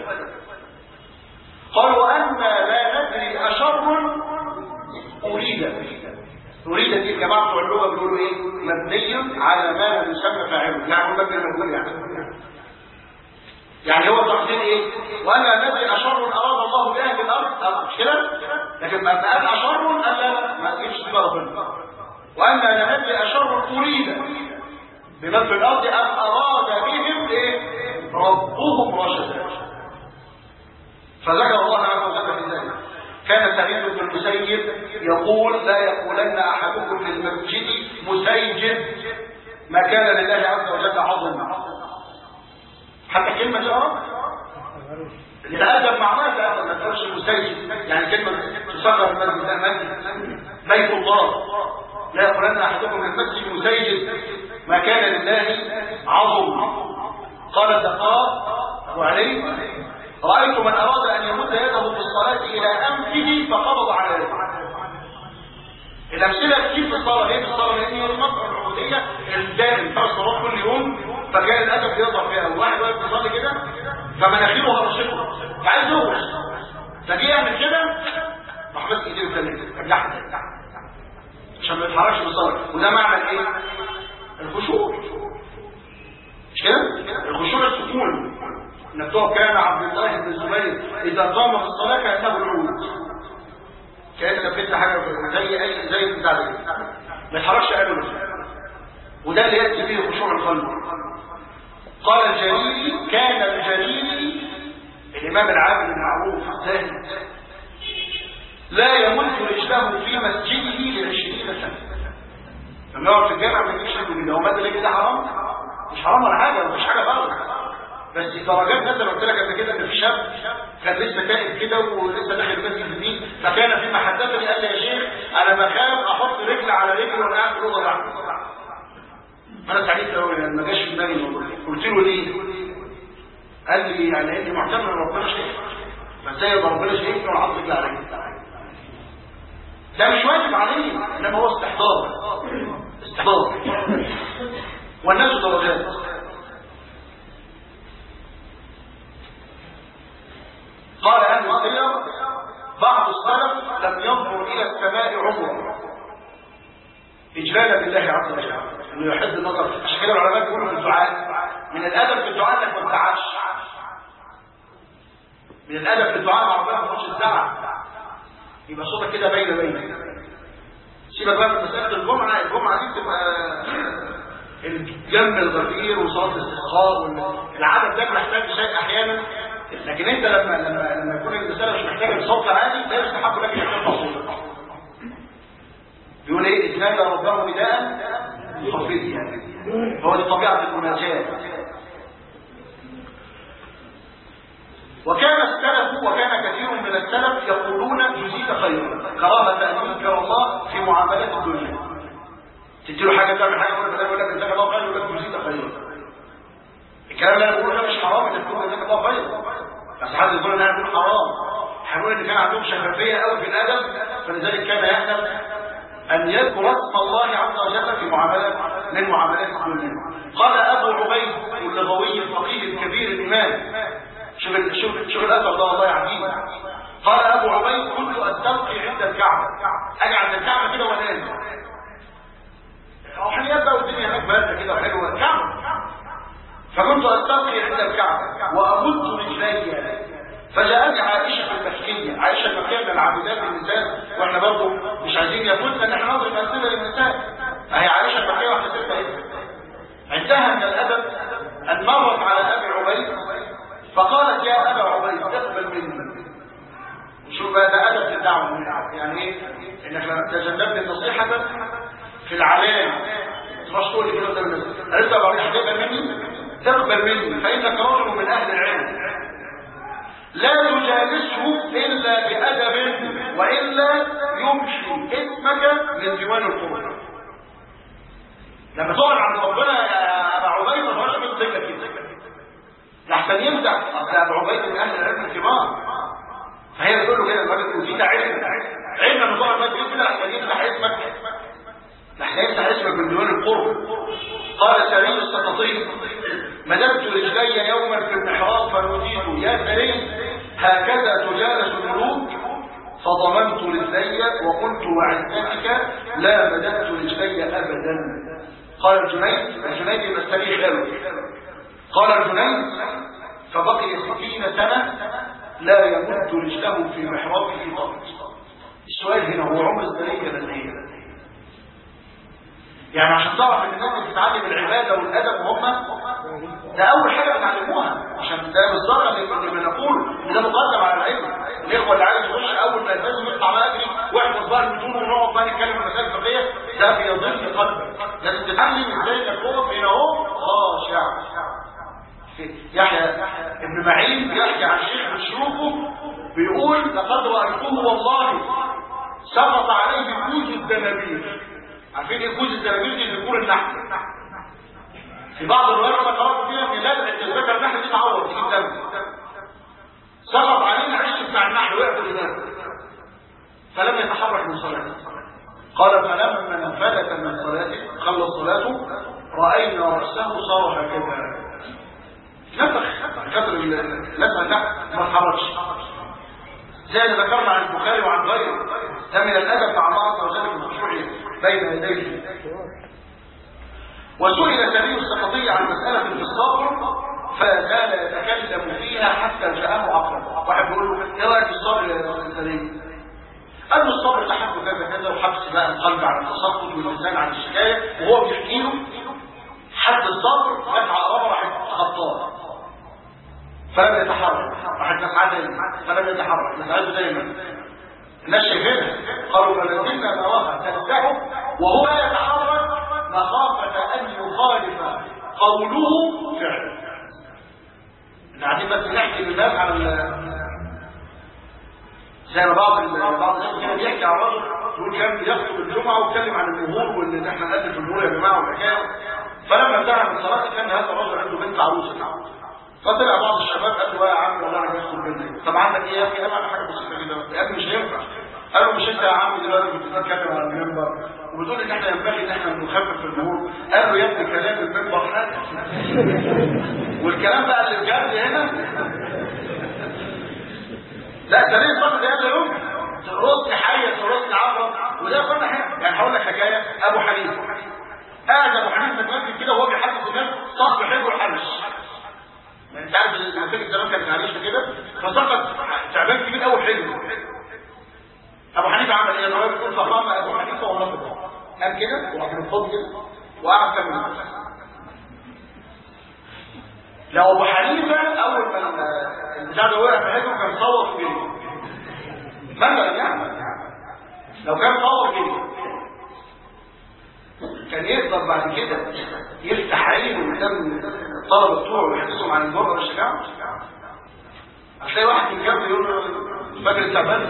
قالوا ان لا ندري اشر اريد اريد دي الجماعه بتوع اللغه بيقولوا ايه مبني على ما لا يسمى فاعله يعني مبني مجهول يعني يعني هو تقدير ايه وانا ندري اشر اراد الله باهل الارض مش كده لكن ما قال اشر قال لا ما تجيبش دي ربنا وانا لا ندري اشر اريد بمن في الارض ام اراد بهم ايه ربهم رشدا فذكر الله عز وجل في ذلك كان سعيد بن المسيب يقول لا يقولن احدكم في المسجد مسيجد ما كان لله عز وجل عظم حتى كلمه جرى الادب معناها الادب ما تقولش مسيجد يعني كلمه تصغر المسجد ده مسجد بيت الله لا يقولن احدكم في المسجد مسيجد ما كان لله عظم قال الدقاء وعليه رأيت من أراد أن يمد يده في الصلاة إلى أنفه فقبض على يده الأمثلة كتير في الصلاة ليه في الصلاة لأن هي المصر العبودية الدائم بتاع الصلاة كل يوم فكان الأدب يظهر فيها الواحد واقف بيصلي كده فمناخيره هرشته فعايز يهرش فجي يعمل كده راح بس ايديه وكلمه كان يحت عشان ما يتحركش في الصلاة وده معنى ايه؟ الخشوع مش كده؟ الخشوع السكون انك تقف كان عبد الله بن الزبير اذا قام في الصلاه كانه العود كان لفت حاجه زي اي زي بتاع ده ما يتحركش ابدا وده اللي يأتي به خشوع القلب قال الجليلي كان الجليلي الإمام العادل المعروف الزاهد لا يمد رجله في مسجده لعشرين سنة لما يقعد في الجامع ما يجيش رجله كده هو مد رجله ده حرام مش حرام ولا حاجة مفيش حاجة خالص بس درجات مثلا قلت لك قبل كده ان في شاب كان لسه تائب كده ولسه داخل المسجد الجديد فكان فيما حدثني قال لي يا شيخ انا بخاف احط رجل على رجل وانا قاعد في الاوضه بعد انا سعيد قوي لما جاش في دماغي الموضوع قلت له ليه؟ قال لي يعني اني معتمد ان ربنا شايف فازاي يبقى ربنا شايفني وانا حاطط رجل على رجل ده مش واجب عليه انما هو استحضار استحضار والناس درجات قال أهل السير بعض السلف لم ينظر إلى السماء عمرا إجلالا بالله عز وجل إنه يحب النظر عشان كده العلماء بيقولوا في الدعاء من الأدب في الدعاء إنك ما تزعلش من الأدب في الدعاء مع ربنا ما تخش تزعل يبقى صوتك كده باين باين سيبك بقى من مسألة الجمعة الجمعة دي بتبقى الجنب الغفير وصلاة الاستسقاء والعدد ده محتاج شيء أحيانا لكن انت لما لما لما يكون المساله مش محتاجه لصوت عالي لا يستحق لك ان ترفع صوتك بيقول ايه اتنادى ربه نداء خفيا هو دي طبيعه المناجاه وكان السلف وكان كثير من السلف يقولون يزيد خيرا كراهه ان يذكر الله في معاملات الدنيا تديله حاجه تعمل حاجه يقول لك يقول لك جزاك الله خير يقول لك يزيد خيرا الكلام اللي انا بقوله ده مش حرام انك تقول جزاك الله خير بس حد يقول انها تكون حرام هنقول ان كان عندهم شفافيه قوي في الادب فلذلك كان يحلم ان يذكر اسم الله عز وجل في معاملات من معاملات الدنيا قال ابو عبيد اللغوي الفقيه الكبير الامام شوف شوف شوف الاثر ده والله عجيب قال ابو عبيد كنت استلقي عند الكعبه اجي عند الكعبه كده وانام روحانيات بقى والدنيا هناك بارده كده وحلوه الكعبه فكنت استلقي عند الكعبه وامد رجلي فجاءتني عائشه المكيه عائشه المكيه من العابدات النساء واحنا برضه مش عايزين يفوتنا ان احنا نضرب امثله للنساء اهي عائشه المكيه واحده ستة ايه عندها من الادب ان مرت على ابي عبيد فقالت يا ابا عبيد اقبل مني شوف بقى ده ادب الدعوه يعني ايه انك تجنبت النصيحه في العلام مش تقول لي كده قدام الناس عرفت ابو عبيد هتقبل مني تقبل مني فانك رجل من اهل العلم لا تجالسه الا بادب والا يمشي اسمك من ديوان القرى لما تقعد عند ربنا يا ابا عبيد ما تقعدش من ضيقك كده لحسن يمدح اصل ابو عبيد من اهل العلم الكبار فهي بتقول له كده الراجل اوتيت علم علم لما تقعد ما كده لحسن يمدح اسمك لحسن يمدح اسمك من ديوان القرى قال سري السقطي مددت رجلي يوما في المحراب فنوديت يا سري هكذا تجالس الملوك فضممت رجلي وقلت وعزتك لا مددت رجلي ابدا قال الجنيد الجنيد بن السري خالد قال الجنيد فبقي ستين سنة لا يمد رجله في محرابه في طرد السؤال هنا هو عمر السرية بس هي يعني عشان تعرف ان الناس بتتعلم العباده والادب وهم ده اول حاجه بتعلموها عشان ده بالظاهر اللي بنقول ان ده مقدم على العلم الاخوه اللي عايز يخش اول ما لازم يطلع بقى اجري واحفظ بقى المتون ونقعد بقى نتكلم في المسائل الفقهيه ده بيضل قلبك لازم تتعلم ازاي انك تقف هنا اهو خاشع يحيى ابن معين بيحكي عن شيخ من شيوخه بيقول لقد رايته والله سقط عليه كوز الدنابير عارفين ايه كوز الدنابير دي اللي بيقول النحل في بعض الروايات انا قرات فيها ان لازم الذكر النحل دي تعور تجيب دم سقط علينا عش بتاع النحل وقع في الدماغ فلم يتحرك من صلاته قال فلما فلت من صلاته خلص صلاته راينا راسه صار هكذا نفخ كثر لما النحل ما اتحركش زي ما ذكرنا عن البخاري وعن غيره ده من الادب مع الله عز وجل في الخشوع بين يديه وسئل سبيل السقطي عن مسألة في الصبر فزال يتكلم فيها حتى جاءه عقل واحد بيقول له ايه رايك في الصبر يا سليم قال له الصبر تحب كذا كذا وحبس بقى القلب عن التسخط واللسان عن الشكايه وهو بيحكي له حد الصبر دفع قرابه راحت خطاه فلم يتحرك راحت نسعى دايما فلم يتحرك نسعته دايما الناس شايفينها قالوا فلازلنا ما وقع تفتحه وهو يتحرك مخافه ان يخالف قوله فعله احنا قاعدين بس نحكي للناس على زي ما بعض بعض الناس كده بيحكي عن رجل يقول كان يخطب الجمعه ويتكلم عن الجمهور وان احنا نقدم في الجمهور يا جماعه والحكايه فلما انتهى من الصلاه كان هذا الرجل عنده بنت عروسه فطلع بعض الشباب قال له يا عم والله انا بدخل بنتي طب عندك ايه يا اخي انا حاجه بسيطه كده يا ابني مش هينفع قالوا مش انت يا عم دلوقتي كنت بتتكلم على المنبر وبتقول ان احنا ينبغي ان احنا نخفف الجمهور قال له يا ابني كلام المنبر حاجه والكلام بقى اللي بجد هنا لا ده ليه الصف ده لا يمكن ترص حيه ترص عبره وده كل حاجه يعني هقول لك حكايه ابو حنيفه قاعد ابو حنيفه متمسك كده وهو بيحدث الناس صف حلو الحنش ما انت عارف المساجد زمان كانت معلش كده فسقط تعبان كبير قوي حلو ابو حنيفه عمل ايه؟ الروايه بتقول فقام ابو حنيفه ونفض قام كده وراح منفض كده وقعد كمل لو ابو حنيفه اول ما البتاع ده وقع في حجره كان صوت كده مثلا يعني لو كان صوت كده كان يقدر بعد كده يفتح عينه قدام الطلبه بتوعه ويحدثهم عن المرة والشجاعه هتلاقي واحد من جنبه يقول له فاكر التعبان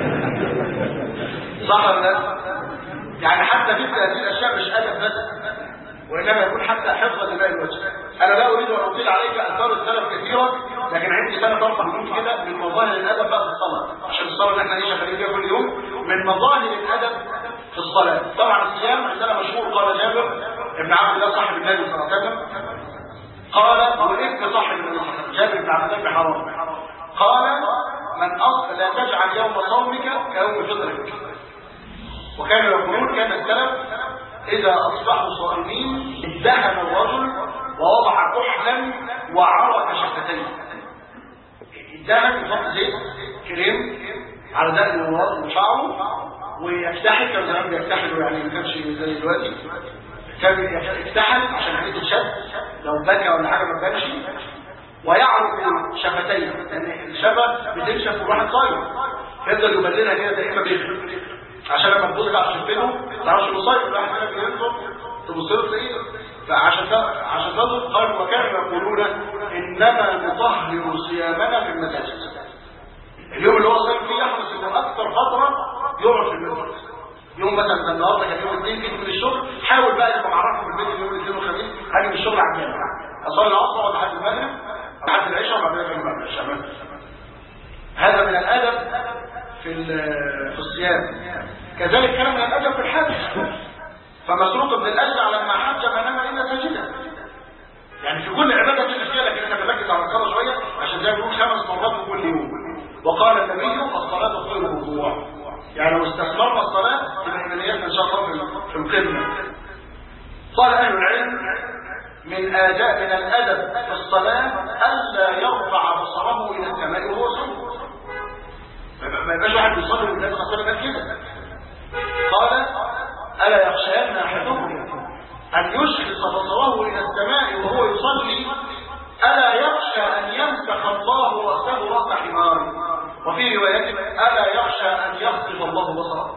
صح ولا لا؟ يعني حتى مثل هذه الاشياء مش ادب بس وانما يكون حتى حفظا لماء الوجه انا لا اريد ان اطيل عليك اثار السلف كثيرا لكن عندي ثلاث اربع نقول كده من مظاهر الادب بقى في الصلاه عشان الصلاه اللي احنا ايه شغالين فيها كل يوم من مظاهر الادب في الصلاه طبعا الصيام عندنا مشهور قال جابر ابن عبد الله صاحب النبي صلى الله عليه وسلم قال وابن صاحب النبي صلى الله عليه وسلم جابر بن عبد الله بن حرام قال من اصل لا تجعل يوم صومك كيوم فطرك وكانوا يقولون كان السلف إذا أصبحوا صائمين ادهن الرجل ووضع كحلا وعرق شفتيه ادهن يحط زيت كريم على دقن وشعره ويكتحل كان زمان بيكتحلوا يعني ما كانش زي دلوقتي كان يكتحل عشان عيد الشد لو بكى ولا حاجه ما بانش ويعرق شفتيه لان الشفه بتنشف والواحد صايم فيفضل يبللها كده دائما بيغلب عشان لما تبص على شفته ما تعرفش مصيب الواحد كده بينظر تبص له تلاقيه فعشان عشان كده قالوا وكانوا يقولون انما نطهر صيامنا في المساجد اليوم اللي هو صايم فيه يحرص انه اكثر فتره يقعد في المسجد يوم مثلا النهارده كان يوم الاثنين جيت من الشغل حاول بقى يبقى معرفه في البيت يوم الاثنين والخميس هاجي من الشغل على الجامع اصلي العصر واقعد لحد المغرب لحد العشاء وبعدين اجي المغرب الشمال هذا من الادب في في الصيام كذلك كان من الادب في الحج فمسروق بن الاشجع لما حج ما نام الا ساجدا يعني في كل عباده في اشياء لكن انا بركز على الصلاه شويه عشان زي ما بنقول خمس مرات كل يوم وقال النبي الصلاه خير الركوع يعني لو استثمرنا الصلاه تبقى ايمانياتنا ان شاء الله في القمه قال اهل العلم من آداء من الأدب في الصلاة ألا يرفع بصره إلى السماء وهو صلى ما يبقاش واحد بيصلي والناس صلى كده قال ألا يخشين أحدكم أن يشخص بصره إلى السماء وهو يصلي ألا يخشى أن يمسح الله رأسه رأس حمار وفي رواية ألا يخشى أن يخطف الله بصره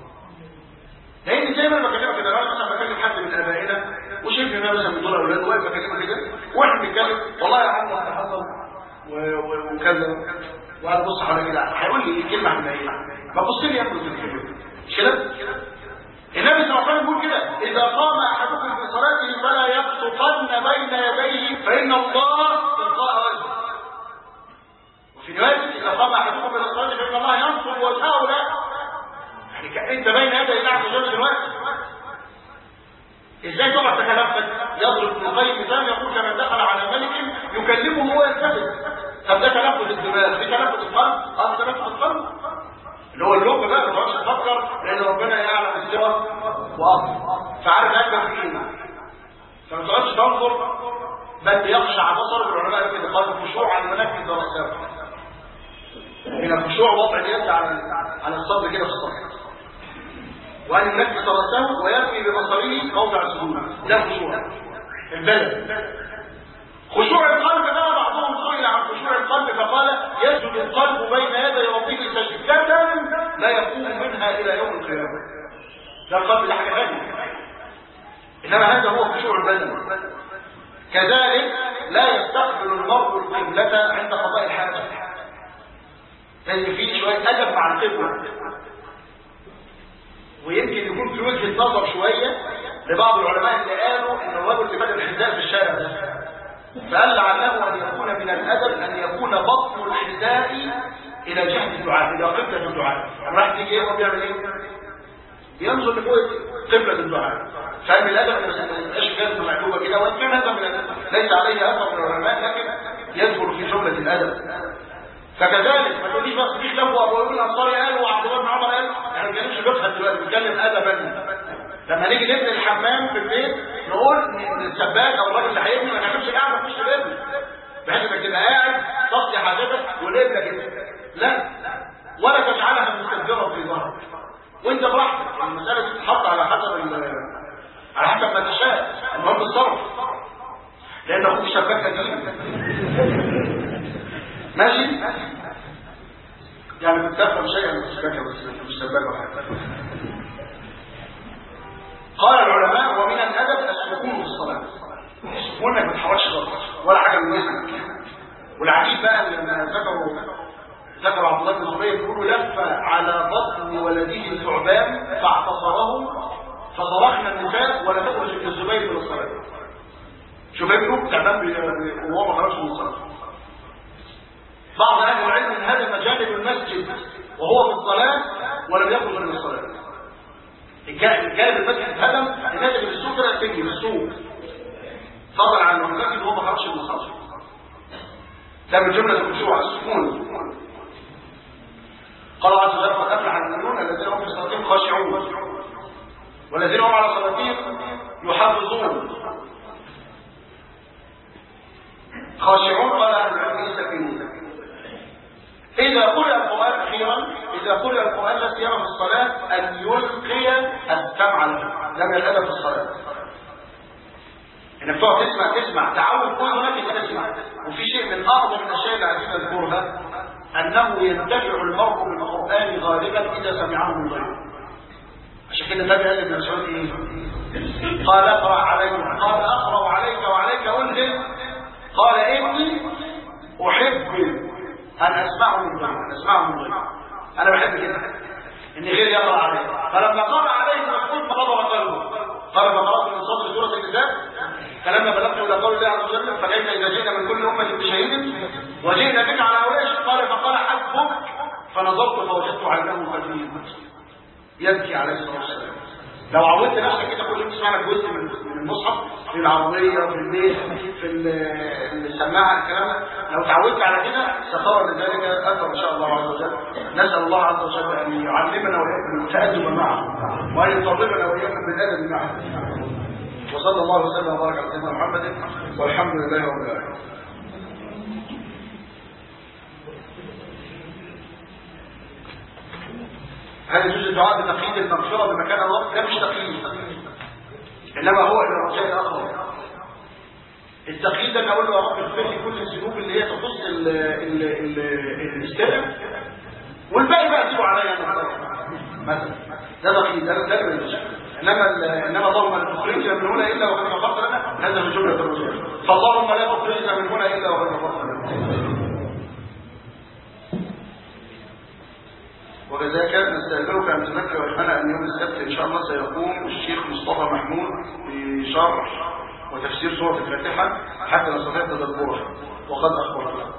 لأن زي ما أنا بكلمك كده أنا مثلا بكلم حد من آبائنا وشايف إن أنا مثلا من دول أولاده واقف بكلمه كده وإحنا بنتكلم والله يا عم أنت حصل وكذا وقال بص حوالي كده هيقول لي كلمة عن ايه ببص لي ياكل في الكلمة مش كده النبي صلى الله عليه وسلم بيقول كده اذا قام احدكم في صلاته فلا يبصقن بين يديه فان الله تلقاء وجهه وفي روايه اذا قام احدكم في صلاته فان الله ينصب وجهه له يعني انت بين يدي الله عز وجل دلوقتي ازاي تقعد تتنفس يضرب ابن القيم مثال يقول كمن دخل على ملك يكلمه وهو يلتفت طب ده تنفس الدماغ في تنفس القلب اه تنفس القلب اللي هو اللب بقى ما تقعدش تفكر لان ربنا يعلم السوى واصل فعارف اكبر في ايه فما تقعدش تنظر بل يخشع بصره العلماء كده قالوا الخشوع على المنكب ورساله من الخشوع وضع اليد على على الصدر كده في الصدر وأن ينكس رأسه ويرمي ببصره موضع السجود ده خشوع البلد خشوع القلب بقى بعضهم سئل عن خشوع القلب فقال يسجد القلب بين يدي ربه سجدة لا يقوم منها الى يوم القيامة ده القلب ده حاجة ثانية انما هذا هو خشوع البدن كذلك لا يستقبل المرء القبلة عند قضاء الحاجة لان في شوية ادب مع القبلة ويمكن يكون في وجهة نظر شوية لبعض العلماء اللي قالوا ان الرجل اللي بدل الحذاء في الشارع ده فقال لعله ان يكون من الادب ان يكون بطن الحذاء الى جهه الدعاء الى قبله الدعاء راح تيجي ايه بيعمل ايه ينظر لفوق قبله الدعاء فاهم الادب ان ما يبقاش كلمه معلومه كده وان كان هذا من الادب ليس عليه اثر من العلماء لكن يدخل في جمله الادب فكذلك ما تقوليش بس في خلاف وابو يقول الانصاري قال وعبد الله بن عمر قال احنا ما بنتكلمش فقه دلوقتي بنتكلم ادبا لما نيجي نبني الحمام في البيت نقول ان السباك او الراجل اللي هيبني ما نعملش قاعده في وش الابن بحيث انك تبقى قاعد تقضي حاجتك والابنه كده لا ولا تجعلها مستدبره في ظهرك وانت براحتك المساله دي تتحط على حسب على حسب ما تشاء المهم الصرف لان اخوك سباك قديم ماشي يعني بتفهم شيئا من السباكه بس مش سباك ولا حاجه قال العلماء ومن الادب السكون في الصلاه السكون انك ما تحركش راسك ولا حاجه من وزنك والعجيب بقى لما ذكروا ذكر عبد الله بن زبير بيقولوا لف على بطن ولده الثعبان فاعتصره فصرخنا النساء ولم يخرج الزبير من الصلاه شوف ابنه تعبان وهو ما خرجش من الصلاه بعض اهل العلم انهدم جانب المسجد وهو في الصلاه ولم يخرج من الصلاه الجانب المسجد اتهدم الناس اللي في السوق طلعت تجري في السوق فضل عن المسجد وهو ما خرجش من الصلاه ده من جمله الخشوع السكون قال عز وجل قد افلح المؤمنون الذين هم في صلاتهم خاشعون والذين هم على صلاتهم يحافظون خاشعون قال اهل العلم يستكبرون إذا قرأ القرآن أخيرا إذا قرأ القرآن لا سيما في الصلاة أن يلقي السمع له ده من الأدب في الصلاة إنك تقعد تسمع تسمع تعود كل هناك إنك تسمع وفي شيء من أعظم الأشياء اللي عايزين نذكرها أنه ينتفع المرء بالقرآن غالبا إذا سمعه من غيره عشان كده النبي قال لابن مسعود إيه؟ قال اقرأ عليك قال أقرأ عليك وعليك أنزل قال إني أحب أن أسمعه من غيره أن أسمعه من غيره أنا بحب كده إن غيري يقرأ عليه فلما قرأ عليه مسعود فقضى قلبه قال ما قرأت من صدر سورة الكتاب فلما بلغت إلى قول الله عز وجل فكيف إذا جئنا من كل أمة بشهيد وجئنا بك على هؤلاء قال فقال حسبك فنظرت فوجدت عينه قد يبكي عليه الصلاة والسلام لو عودت نفسك كده كل يوم تسمع لك جزء من من المصحف في العربية في البيت في السماعة الكلام ده لو تعودت على كده سترى لذلك أثر إن شاء الله عز وجل نسأل الله عز وجل أن يعلمنا وإياكم التأدب معه وأن يطلبنا وإياكم بالأدب معه وصلى الله وسلم وبارك على سيدنا محمد والحمد لله رب العالمين هل يجوز الدعاء بتقييد المغفرة بمكان الله؟ ده مش تقييد إنما هو إلى الرجاء الآخر التقييد ده أقول له يا رب اغفر لي كل الذنوب اللي هي تخص الإسلام والباقي بقى سيبوا عليا مثلا ده تقييد ده ده ما يجوز انما انما اللهم لا تخرجنا من هنا الا وقد غفرت لنا هذا من جمله الرجوع فاللهم لا تخرجنا من هنا الا وقد غفرت لنا وكذلك نستأذنك أن تذكر إخوانا أن يوم السبت إن شاء الله سيقوم الشيخ مصطفى محمود بشرح وتفسير سورة الفاتحة حتى نستطيع تدبرها وقد أخبرنا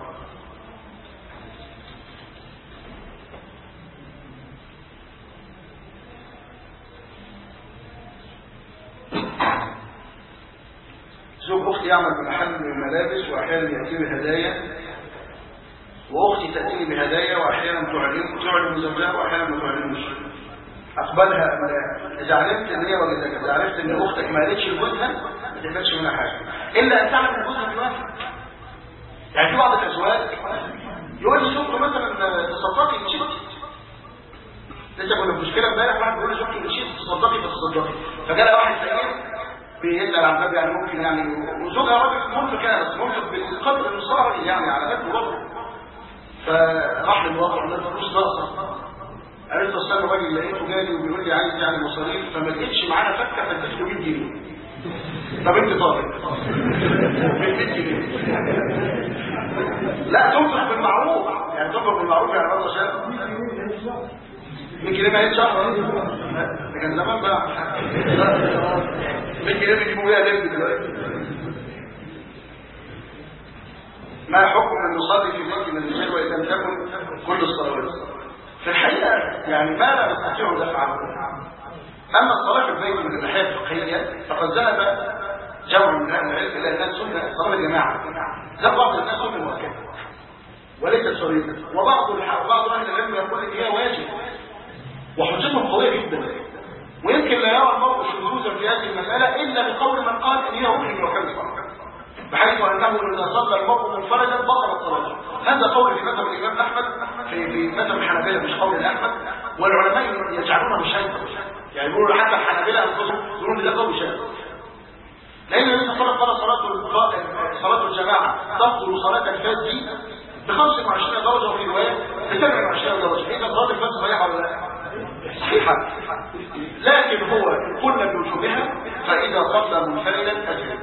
زوج أختي يعمل بمحل ملابس وأحيانا يأتي بهدايا واختي تاتيني بهدايا واحيانا تعلم تعلم زوجها واحيانا ما تعلمش اقبلها ام لا اذا علمت ان هي وجدتك اذا عرفت ان اختك ما قالتش لجوزها ما تقبلش منها حاجه الا ان تعلم ان جوزها موافق يعني في بعض الازواج يقول لي زوجته مثلا تصدقي تشيل لسه كنا في مشكله امبارح واحد بيقول لزوجته تشيل تصدقي فتصدقي فجاء واحد فقير بيسال عن باب يعني ممكن يعني وزوجها راجل منفق يعني بس منفق بالقدر المصاري يعني على قد برضه فراح للواقع قال له فلوس ناقصه قالت له استنى الراجل لقيته جالي وبيقول لي عايز يعني مصاريف فما لقيتش معانا فكه فاديت له 100 جنيه طب انت طالب 100 جنيه لا تنفق بالمعروف يعني تنفق بالمعروف يعني برضه عشان 100 جنيه ما شهر ده كان زمان بقى 100 جنيه بيجيبوا بيها لب دلوقتي ما حكم ان نصلي في بيت من الرجال واذا لم تكن كل الصلوات في الحقيقه يعني ما لا نستطيع دفعه اما الصلاه في البيت من الناحيه الفقهيه فقد ذهب جمع من اهل العلم الى انها سنه صلاه الجماعه ذهب بعض الناس سنه مؤكده وليست فريضه وبعض بعض اهل العلم يقول ان هي واجب وحجتهم قويه جدا ويمكن لا يرى المرء شذوذا في هذه المساله الا بقول من قال ان هي ركن وكان صلاه بحيث انه اذا صلى المرء منفردا بطلت صلاته هذا قول في مذهب الامام احمد في في مذهب الحنابلة مش قول احمد والعلماء يجعلونه شاذا يعني يقولوا حتى الحنابلة انفسهم يقولون ده قول شاذ لان النبي صلى الله عليه وسلم صلاه صلاه الجماعه تفضل صلاه الفجر ب 25 درجه وفي روايه ب 27 درجه اذا صلاه الفجر صحيحه ولا لا؟ صحيحه لكن هو كل بوجوبها فاذا صلى منفردا اجل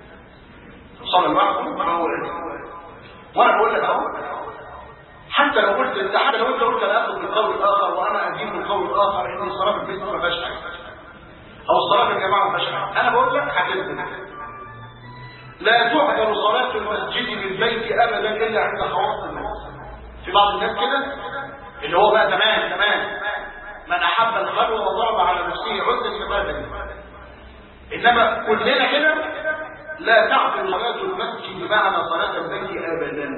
صلى لوحده فهو وانا بقول لك اهو حتى لو قلت انت حتى لو انت قلت انا اخذ بالقول الاخر وانا ادين بالقول الاخر ان الصلاه في البيت ما فيهاش حاجه او الصلاه في الجماعه ما فيهاش حاجه انا بقول لك هتثبت لا تعذر صلاه المسجد بالبيت ابدا الا عند خواص الناس في بعض الناس كده اللي هو بقى تمام تمام من احب الخلوه وضرب على نفسه عزا فماذا انما كلنا كده لا تعقل صلاة المسجد بمعنى صلاة البيت أبدا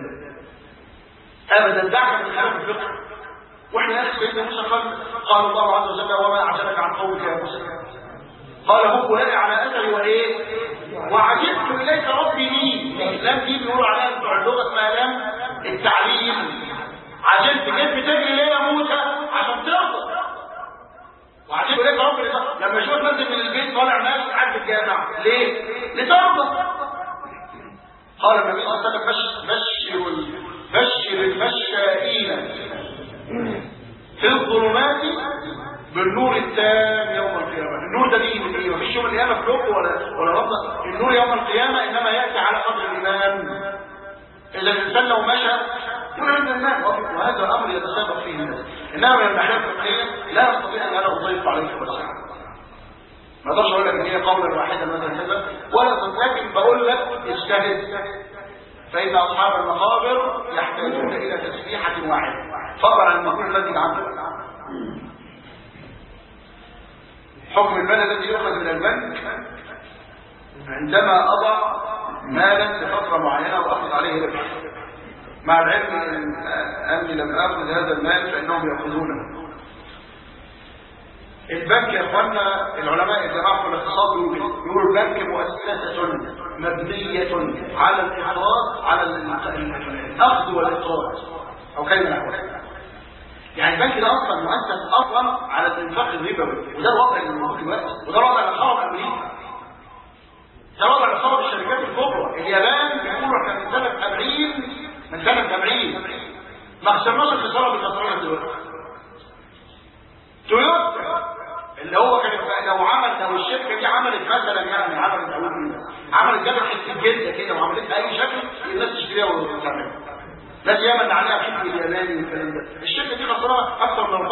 أبدا دعك من خلاف الفقه واحنا يا اخي سيدنا موسى قال قال الله عز وجل وما أعجبك عن قولك يا موسى قال هم هؤلاء على أثري وإيه وعجبت إليك ربي لي لم دي بيقولوا عليها بتوع اللغة ما لم التعليم عجبت جيت بتجري ليه يا موسى عشان ترضى وعجيب ليه رب لما يشوف نازل من البيت طالع ناس قاعد في الجامع ليه؟ لترضى قال النبي صلى الله عليه وسلم بشر بشر المشائين في الظلمات بالنور التام يوم القيامة النور ده بيجي من ايه؟ مفيش يوم القيامة في لوحه ولا ولا ربنا النور يوم القيامة انما يأتي على قدر الإيمان إذا الإنسان لو مشى يكون عند الناس وهذا أمر يتسابق فيه الناس إنما من الناحية الفقهية لا أستطيع أن أنا أضيف عليك ولا ما اقدرش اقول لك ان هي قولا واحدا مثلا كذا ولا لكن بقول لك اجتهد فان اصحاب المقابر يحتاجون الى تسبيحه واحده فضلا عن المقول الذي عنده حكم المال الذي يؤخذ من البنك عندما اضع مالا لفتره معينه واخذ عليه ربح مع العلم اني لم اخذ هذا المال فانهم ياخذونه البنك يا اخوانا العلماء الجماعه في الاقتصاد يقولوا البنك مؤسسه مبنيه على الاقراض على الاخذ والاقراض او كلمه نحوها يعني البنك ده اصلا مؤسس اصلا على الانفاق الربوي وده الوضع اللي موجود دلوقتي وده الوضع اللي خرب امريكا ده الوضع اللي خرب الشركات الكبرى اليابان بيقولوا احنا من سنه 70 من سنه 70 ما خسرناش الخساره بخسرنا دلوقتي تويوتا اللي هو كان لو عمل لو الشركه دي عملت مثلا يعني عملت اقول عملت جابت حته جلده كده وعملتها اي شكل الناس تشتريها وتعملها ناس ياما عليها الحكم الياباني والكلام ده الشركه دي خسرانه اكثر من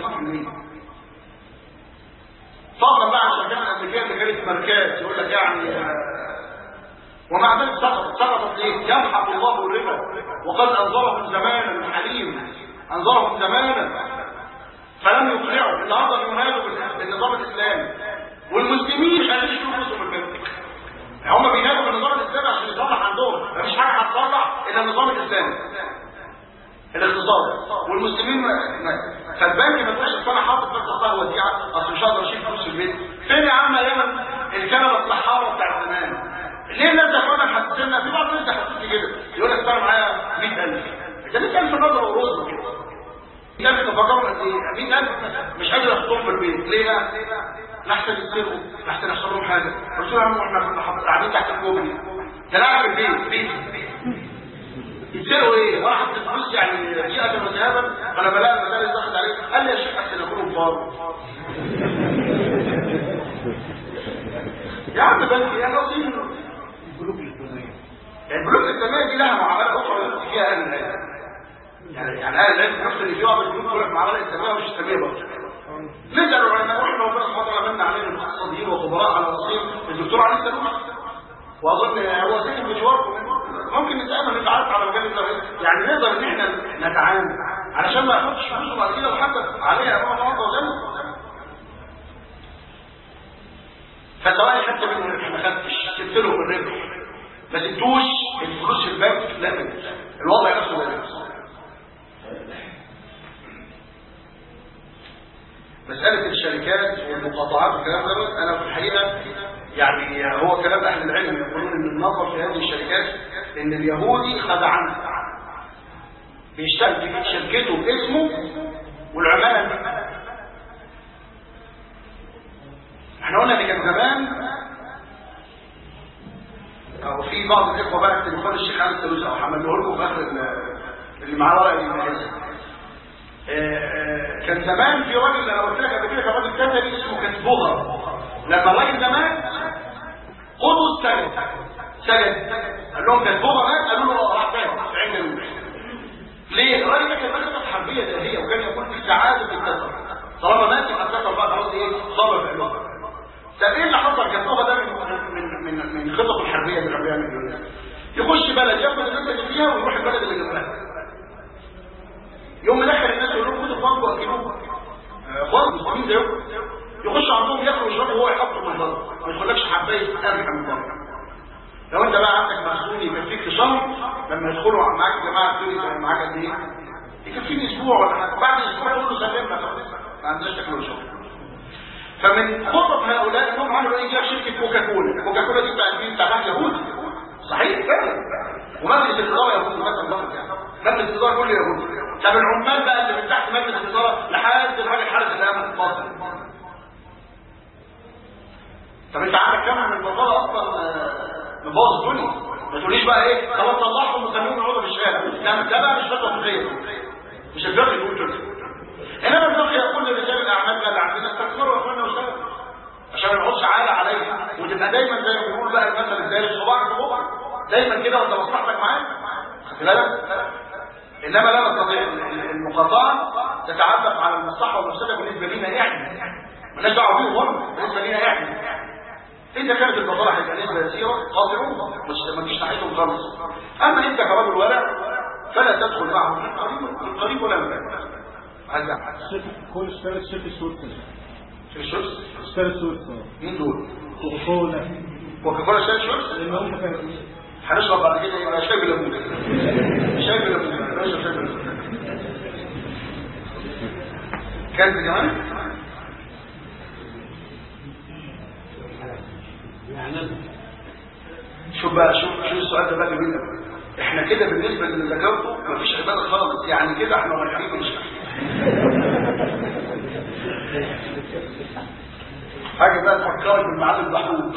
34% فضلا بقى عن الشركات الامريكيه اللي كانت ماركات يقول لك يعني ومع ذلك سقطت سقطت ليه؟ يمحق الله الربا وقد انظرهم زمانا الحليم انظرهم زمانا فلم يقنعوا النهارده ينادوا بالنظام الاسلامي والمسلمين مش عايزين يشوفوا فلوسهم في البنك هم بينادوا بالنظام الاسلامي عشان يصلح عندهم مفيش حاجه هتصلح الا النظام الاسلامي الاقتصاد والمسلمين ما فالبنك ما تبقاش السنه حاطط بس اصلا وديعه اصل مش هقدر اشيل فلوس في البيت فين يا عم ايام الكنبه الصحاره بتاع زمان ليه الناس يا اخوانا محسسنا في بعض الناس حسسني كده يقول لك انا معايا 100000 ده 100000 نظره ورز كده الناس تفكروا قد ايه 100000 مش قادر احطهم في البيت ليه بقى لحسن يسرقوا لحسن يحصل لهم حاجه قلت له يا عم احنا كنا قاعدين تحت الكوبري ده انا قاعد في البيت بيتي يسرقوا ايه وانا حطيت فلوس يعني جاءة وذهابا فانا بلاقي المدارس دخلت عليه قال لي يا شيخ احسن يكونوا كبار يا عم بنك يا نصيب البنوك الإسلامية البنوك الاسلاميه دي لها معاملات اخرى يدخل فيها اهل العلم يعني يعني اهل العلم نفس اللي في بعض البنوك يقول لك معاملات اسلاميه ومش اسلاميه برضه نسال العلماء واحنا ربنا سبحانه وتعالى من علينا الاقتصاديين وخبراء على رصيد الدكتور علي السلوم واظن هو ساكن بجواركم ممكن نتامل نتعرف على مجال التوحيد يعني نقدر ان احنا نتعامل علشان ما ياخدش فلوسه بعد كده ويحدث عليها امام الله عز وجل فسواء خدت منه ما خدتش سبت له الربح ما سبتوش الفلوس في البنك لا بد الوضع نفسه لا بد مسألة الشركات والمقاطعات والكلام ده أنا في الحقيقة يعني هو كلام أهل العلم يقولون إن النظر في هذه الشركات إن اليهودي خدعنا بيشتغل في شركته باسمه والعمالة احنا قلنا ان كان زمان او في بعض الاخوه بقى التليفون الشيخ علي السلوسي او حمله لكم في اخر ال- اللي معاه ورقه المجلس كان زمان في راجل انا قلت لك قبل كده كان راجل كتبي اسمه كتبوغر لما الراجل ده مات خدوا السجن سجن قال لهم كتبوغر مات قالوا له اه راح تاني في علم الموت ليه؟ الراجل ده كان مكتب حربيه داهيه وكان يقول في سعاده الكسر طالما مات يبقى الكسر بقى خلاص ايه؟ صبر في اللغه طب ايه اللي حصل كتبوغر ده من من من من خطط الحربيه اللي كان بيعمل ايه؟ يخش بلد ياخد الناس اللي فيها ويروح البلد اللي جنبها يوم من الاخر الناس يقولوا خدوا فرض واكلوه فرض مسلمين زيكم يخش عندهم ياكلوا ويشربوا وهو يحط من بره ما يدخلكش حبايه قمح من بره لو انت بقى عندك مخزون يكفيك شهر لما يدخلوا معاك جماعه تقول معاك قد ايه؟ يكفيني اسبوع ولا حاجه بعد اسبوع يقول له سلمنا ما عندناش تاكل وشرب فمن خطط هؤلاء انهم عملوا ايه جاب شركه كوكاكولا كوكاكولا دي بتاعت مين بتاعت يهود صحيح فعلا ومجلس الاداره يهود مثلا ضغط يعني مجلس الاداره كله يهود طب العمال بقى اللي من تحت مجلس الاداره لحد الراجل حارس الامن الفاصل طب انت عندك كم من البطاله اصلا آه، مبوظ الدنيا ما تقوليش بقى ايه خلاص طلعهم وخليهم يقعدوا في الشارع لا ده بقى مش فتوى فقهيه مش الفقه يقول كده انما الفقه يقول لرجال الاعمال بقى اللي عندنا استثمروا يا اخوانا واشتغلوا عشان ما نقعدش عالة عليها وتبقى دايما زي ما بيقول بقى المثل الدارس صباعك في بقك دايما كده وانت مصلحتك معاك خدت بالك انما لا نستطيع المقاطعه تتعلق على المصلحه والمفسده بالنسبه لنا احنا مالناش دعوه بيهم هم بالنسبه لنا احنا اذا كانت البطاله هيبقى نسبه يسيره قاطعوهم مش ما تجيش ناحيتهم خالص اما انت كرجل ورع فلا تدخل معهم في القريب في القريب ولا البعيد هذا شركة كل اشترت شركة سويسرا في الشمس اشترت سويسرا مين دول؟ كوكاكولا وكفاره شاي شمس لان هم كانوا هنشرب بعد كده يبقى شاي بليمون شاي بليمون نشرب شاي بليمون كلب كمان شوف بقى شوف شوف السؤال ده بقى جميل قوي. احنا كده بالنسبه للي ذكرته مفيش عباده خالص يعني كده احنا رايحين مش حاجه بقى تفكرك بالمعلم محمود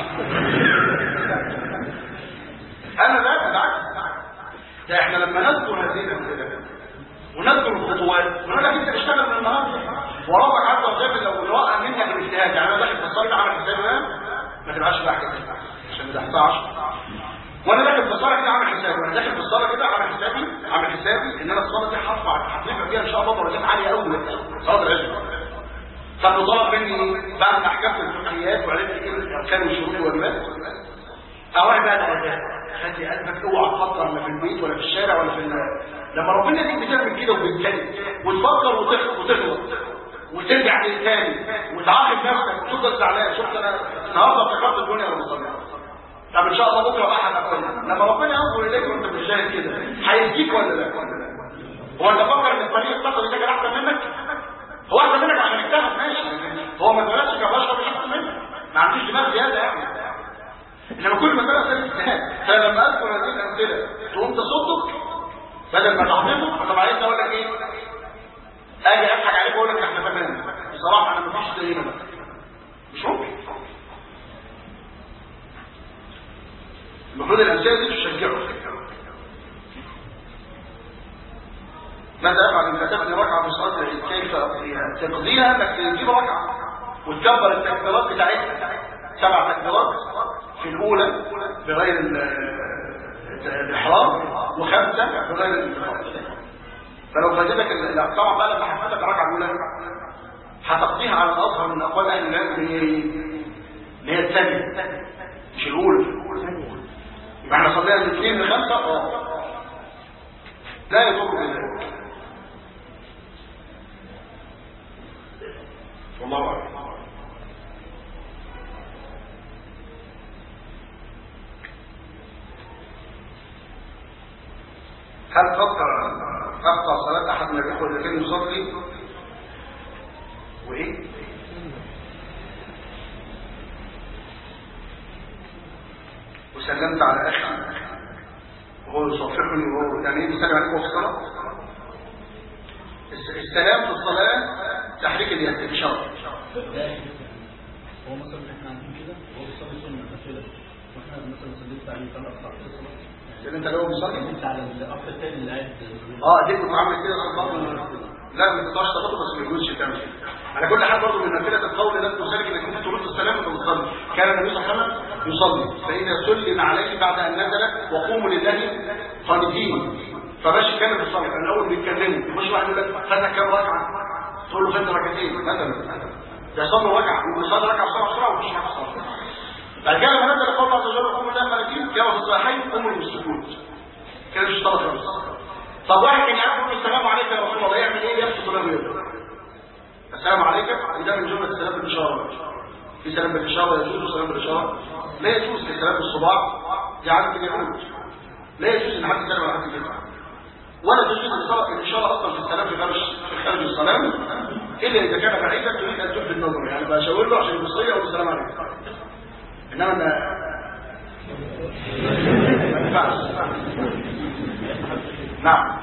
انا لا بالعكس ده احنا لما نذكر هذه الامثله ونذكر الخطوات ونقول لك انت تشتغل من النهارده وربك عز وجل لو راى منك الاجتهاد يعني انا داخل في الصلاه عامل حسابي انا ما تبقاش بقى كده عشان ده 11 وانا داخل في الصلاه كده عامل حسابي وانا داخل في الصلاه كده عامل حسابي عامل حسابي ان انا الصلاه دي هرفع هتنفع فيها ان شاء الله درجات عاليه قوي صلاه العشاء طب طلب مني بعد ما حكمت الفقهيات وعرفت ايه الاركان والشروط والواجبات اوعي بقى الاذان خلي قلبك اوعى تفكر لا في البيت ولا في الشارع ولا في ال... لما ربنا يديك بتعمل كده وبتتكلم وتفكر وتغلط وتغلط وترجع تاني وتعاقب نفسك وتفضل زعلان شفت انا النهارده افتكرت الدنيا ولا بصلي طب ان شاء الله بكره بقى هبقى كويس لما ربنا ينظر اليك وانت مش شايف كده هيديك ولا لا؟ هو انت فكر ان الطريق الصقر ده كان احسن منك؟ هو احسن منك عشان اجتهد ماشي هو ما اتولدش كبشر مش احسن منك ما عندوش دماغ زياده يعني انما كل مساله سنه اجتهاد فلما اذكر هذه الامثله تقوم تصدق بدل ما تحبطه طب عايز اقول لك ايه اجي اضحك عليك واقول لك احنا تمام بصراحه انا مفيش زينا بقى مش ممكن المفروض الأمثلة دي تشجعه ماذا يفعل إن كتبني ركعة في صلاة العيد كيف أقضيها؟ تقضيها إنك تجيب ركعة وتكبر التكبيرات بتاعتها سبع تكبيرات في الأولى بغير ال- الإحرام وخمسة بغير الإحرام فلو فاتتك ال- طبعا بقى لما حفظتك الركعة الأولى هتقضيها على الأظهر من أقوال أهل العلم اللي هي إيه؟ اللي هي الثانية مش الأولى يبقى احنا صلينا من اثنين لخمسة اه لا يضر بذلك والله أعلم هل تقطع تقطع صلاة أحد من الإخوة إذا كان يصلي وإيه؟ وسلمت على أخي وهو يصفحني وهو يعني إيه بيسلم عليك وهو في الصلاة؟ الس- السلام في الصلاة تحريك اليد بشرط هو مثلا احنا عاملين كده هو بيصلي سنه نافله واحنا مثلا سلمت عليه فانا اقطع في الصلاه اللي انت لو بيصلي سلمت على الاخ الثاني اللي قاعد اه دي كنت عامل كده صلى لا ما تقطعش صلاته بس ما يجوزش تعمل كده على كل حال برضه من نافله القول لا تسالك انك ممكن ترد السلام وانت بتصلي كان النبي صلى الله عليه وسلم يصلي فاذا سلم عليه بعد ان نزل وقوموا لله قانتين فباش يتكلم في الصلاه كان الاول بيتكلموا يخش واحد يقول لك فاتك كام ركعه تقول له فاتك ركعتين مثلا ده صلى ركعه وصلى ركعه بسرعه بسرعه ومفيش حاجه صلاه بعد كده لما نزل قول الله عز وجل وقوموا لله قانتين جاءوا في الصحيحين قوموا بالسكوت كده مش طلب خالص طب واحد كان يعرف يقول السلام عليك يا رسول الله يعمل ايه يبسط له يده السلام عليكم ده من جمله السلام بالاشاره في سلام بالاشاره يجوز وسلام بالاشاره لا يجوز السلام بالصباع دي عاده اليهود لا يجوز ان حد يسلم على حد كده ولا تجوز الصلاة- الاشاره اصلا في السلام في خارج في خارج الصلاه الا اذا كان بعيدا تريد ان تلفت نظره يعني بشاور له عشان يبص لي اقول السلام عليكم انما ده ما ينفعش نعم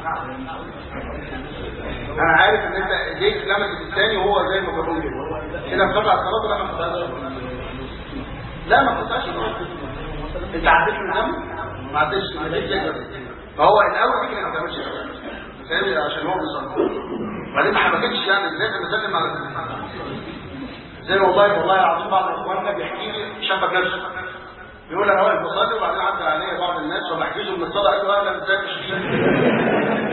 انا عارف ان انت ايديك لمست الثاني وهو زي ما بقول كده كده مقطع الصلاه لا ما قطعش لا ما قطعش انت عديت من الدم ما عدتش ما عدتش فهو الاول كده ما تعملش كده فاهم عشان هو بيصلي وبعدين ما حبكتش يعني ازاي انا بسلم على زي والله والله العظيم بعض اخواننا بيحكي لي شافك نفسه بيقول انا واقف بصلي وبعدين عدى عليا بعض الناس وبحجزهم من الصلاه قال له اهلا ازيك يا شيخ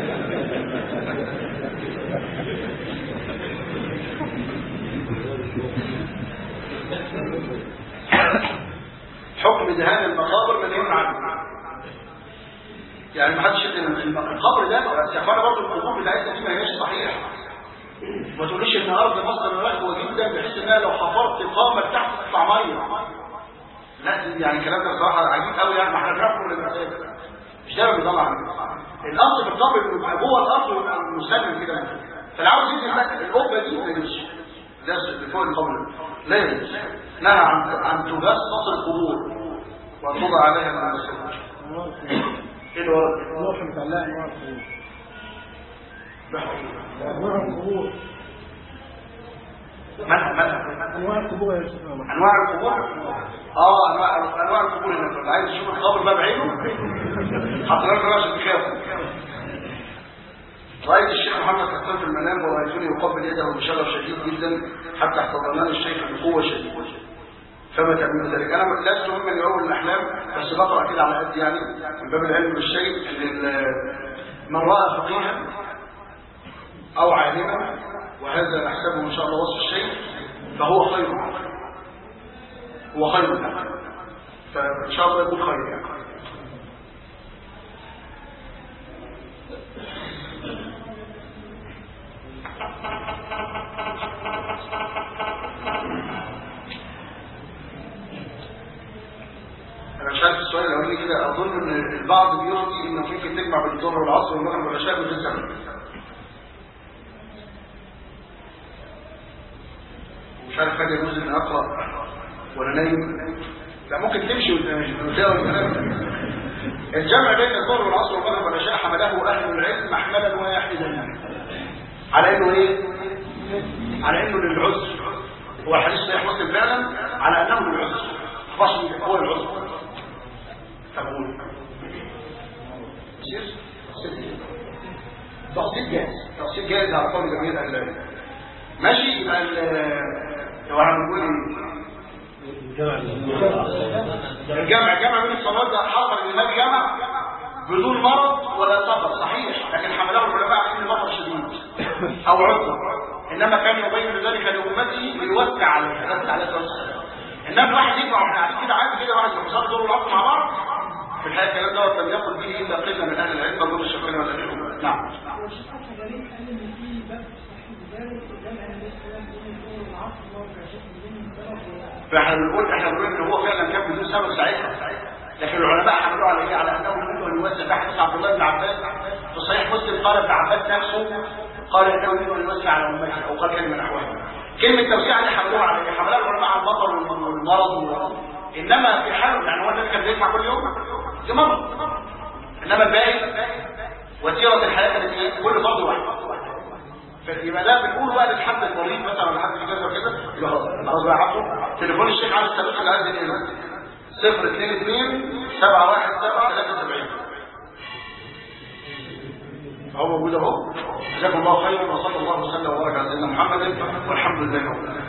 حكم دهان المقابر منهي عنه يعني ما حدش يدهن القبر ده يا اخوانا برضه القبور بتاعتنا دي ما هياش صحيح ما تقوليش ان ارض مصر رخوه جدا بحيث انها لو حفرت قامه تحت تطلع ميه لا دي يعني الكلام ده بصراحه عجيب قوي يعني ما احنا بنحكم للمسائل مش ده اللي بيطلع منه الاصل في القبر انه يبقى جوه الارض ويبقى مسلم كده من فوق. فاللي عاوز يدي المسجد القبه دي ما يجوزش ده اللي فوق القبر لا يجوز نهى عن عن تجسس القبور وتوضع عليها من المسجد انواع القبور ايه اللي ورا اللوحه متعلقه انواع القبور انواع القبور منها منها انواع القبور يا شيخ محمد انواع القبور اه انواع انواع القبور هنا اللي عايز يشوف القبر بقى بعينه حط لك راسه تخاف رأيت الشيخ محمد حسان في المنام ورأيتني يقبل يده بشغف شديد جدا حتى احتضنني الشيخ بقوة شديدة فما تعمل ذلك انا لست ممن يؤول الاحلام بس بقرا كده على قد يعني من باب العلم بالشيء ان ال- من راى فقيها او عالما وهذا نحسبه ان شاء الله وصف الشيء فهو خير هو خير له فان شاء الله يكون خير يعني انا مش عارف السؤال الاولاني كده اظن ان البعض بيفتي انه ممكن تجمع بين الظهر والعصر والمغرب والعشاء من غير زمن مش عارف هل يجوز ان اقرا وانا نايم لا ممكن تمشي وانت وتلاقي الكلام الجمع بين الظهر والعصر والمغرب والعشاء حمله اهل العلم محملا واحدا على انه ايه على انه للعسر هو الحديث صحيح مسلم فعلا على انه العذر فصل هو العذر تقول تفصيل جاهز تفصيل جاهز على قول جميع الأهل ماشي يبقى ال- لو هنقول ايه الجمع الجمع بين الصلوات ده حصل ان النبي جمع بدون مرض ولا سفر صحيح لكن حمله العلماء على ان مرض شديد او عذر انما كان يبين ذلك لامته ليوسع عليها يوسع عليها توسع انما الواحد يجمع واحنا قاعدين كده عادي كده واحد يصلي دور العصر مع بعض في الحقيقه الكلام دوت لم يقل به الا قله من اهل العلم دول الشافعي ولا غيرهم نعم والشيخ حتى جريء قال ان في باب صحيح ذلك قدام النبي صلى الله عليه وسلم بين الظهر والعصر واربع شيخ بدون سبب فاحنا بنقول احنا بنقول ان هو فعلا كان بدون سبب ساعتها لكن العلماء حملوه على ايه على انه يريد ان يوسع ده حديث عبد الله بن عباس في صحيح مسلم قال ابن عباس نفسه قال انه يريد ان يوسع على امته او قال كلمه نحوها كلمه توسيع اللي حملوها على ايه حملوها العلماء على المطر والمرض وال- انما في حال يعني هو الناس كان بيسمع كل يوم دي مرض انما الباقي وسيره الحياه كانت ايه كل فرد واحد فيبقى ده بنقول بقى للحد المريض مثلا ولا حد في كذا وكذا يبقى خلاص خلاص بقى عبده تليفون الشيخ علي السابق اللي عايز ايه 0 2 2 7 1 7 73 فهو موجود اهو جزاكم الله خيرا وصلى الله وسلم وبارك على سيدنا محمد والحمد لله رب العالمين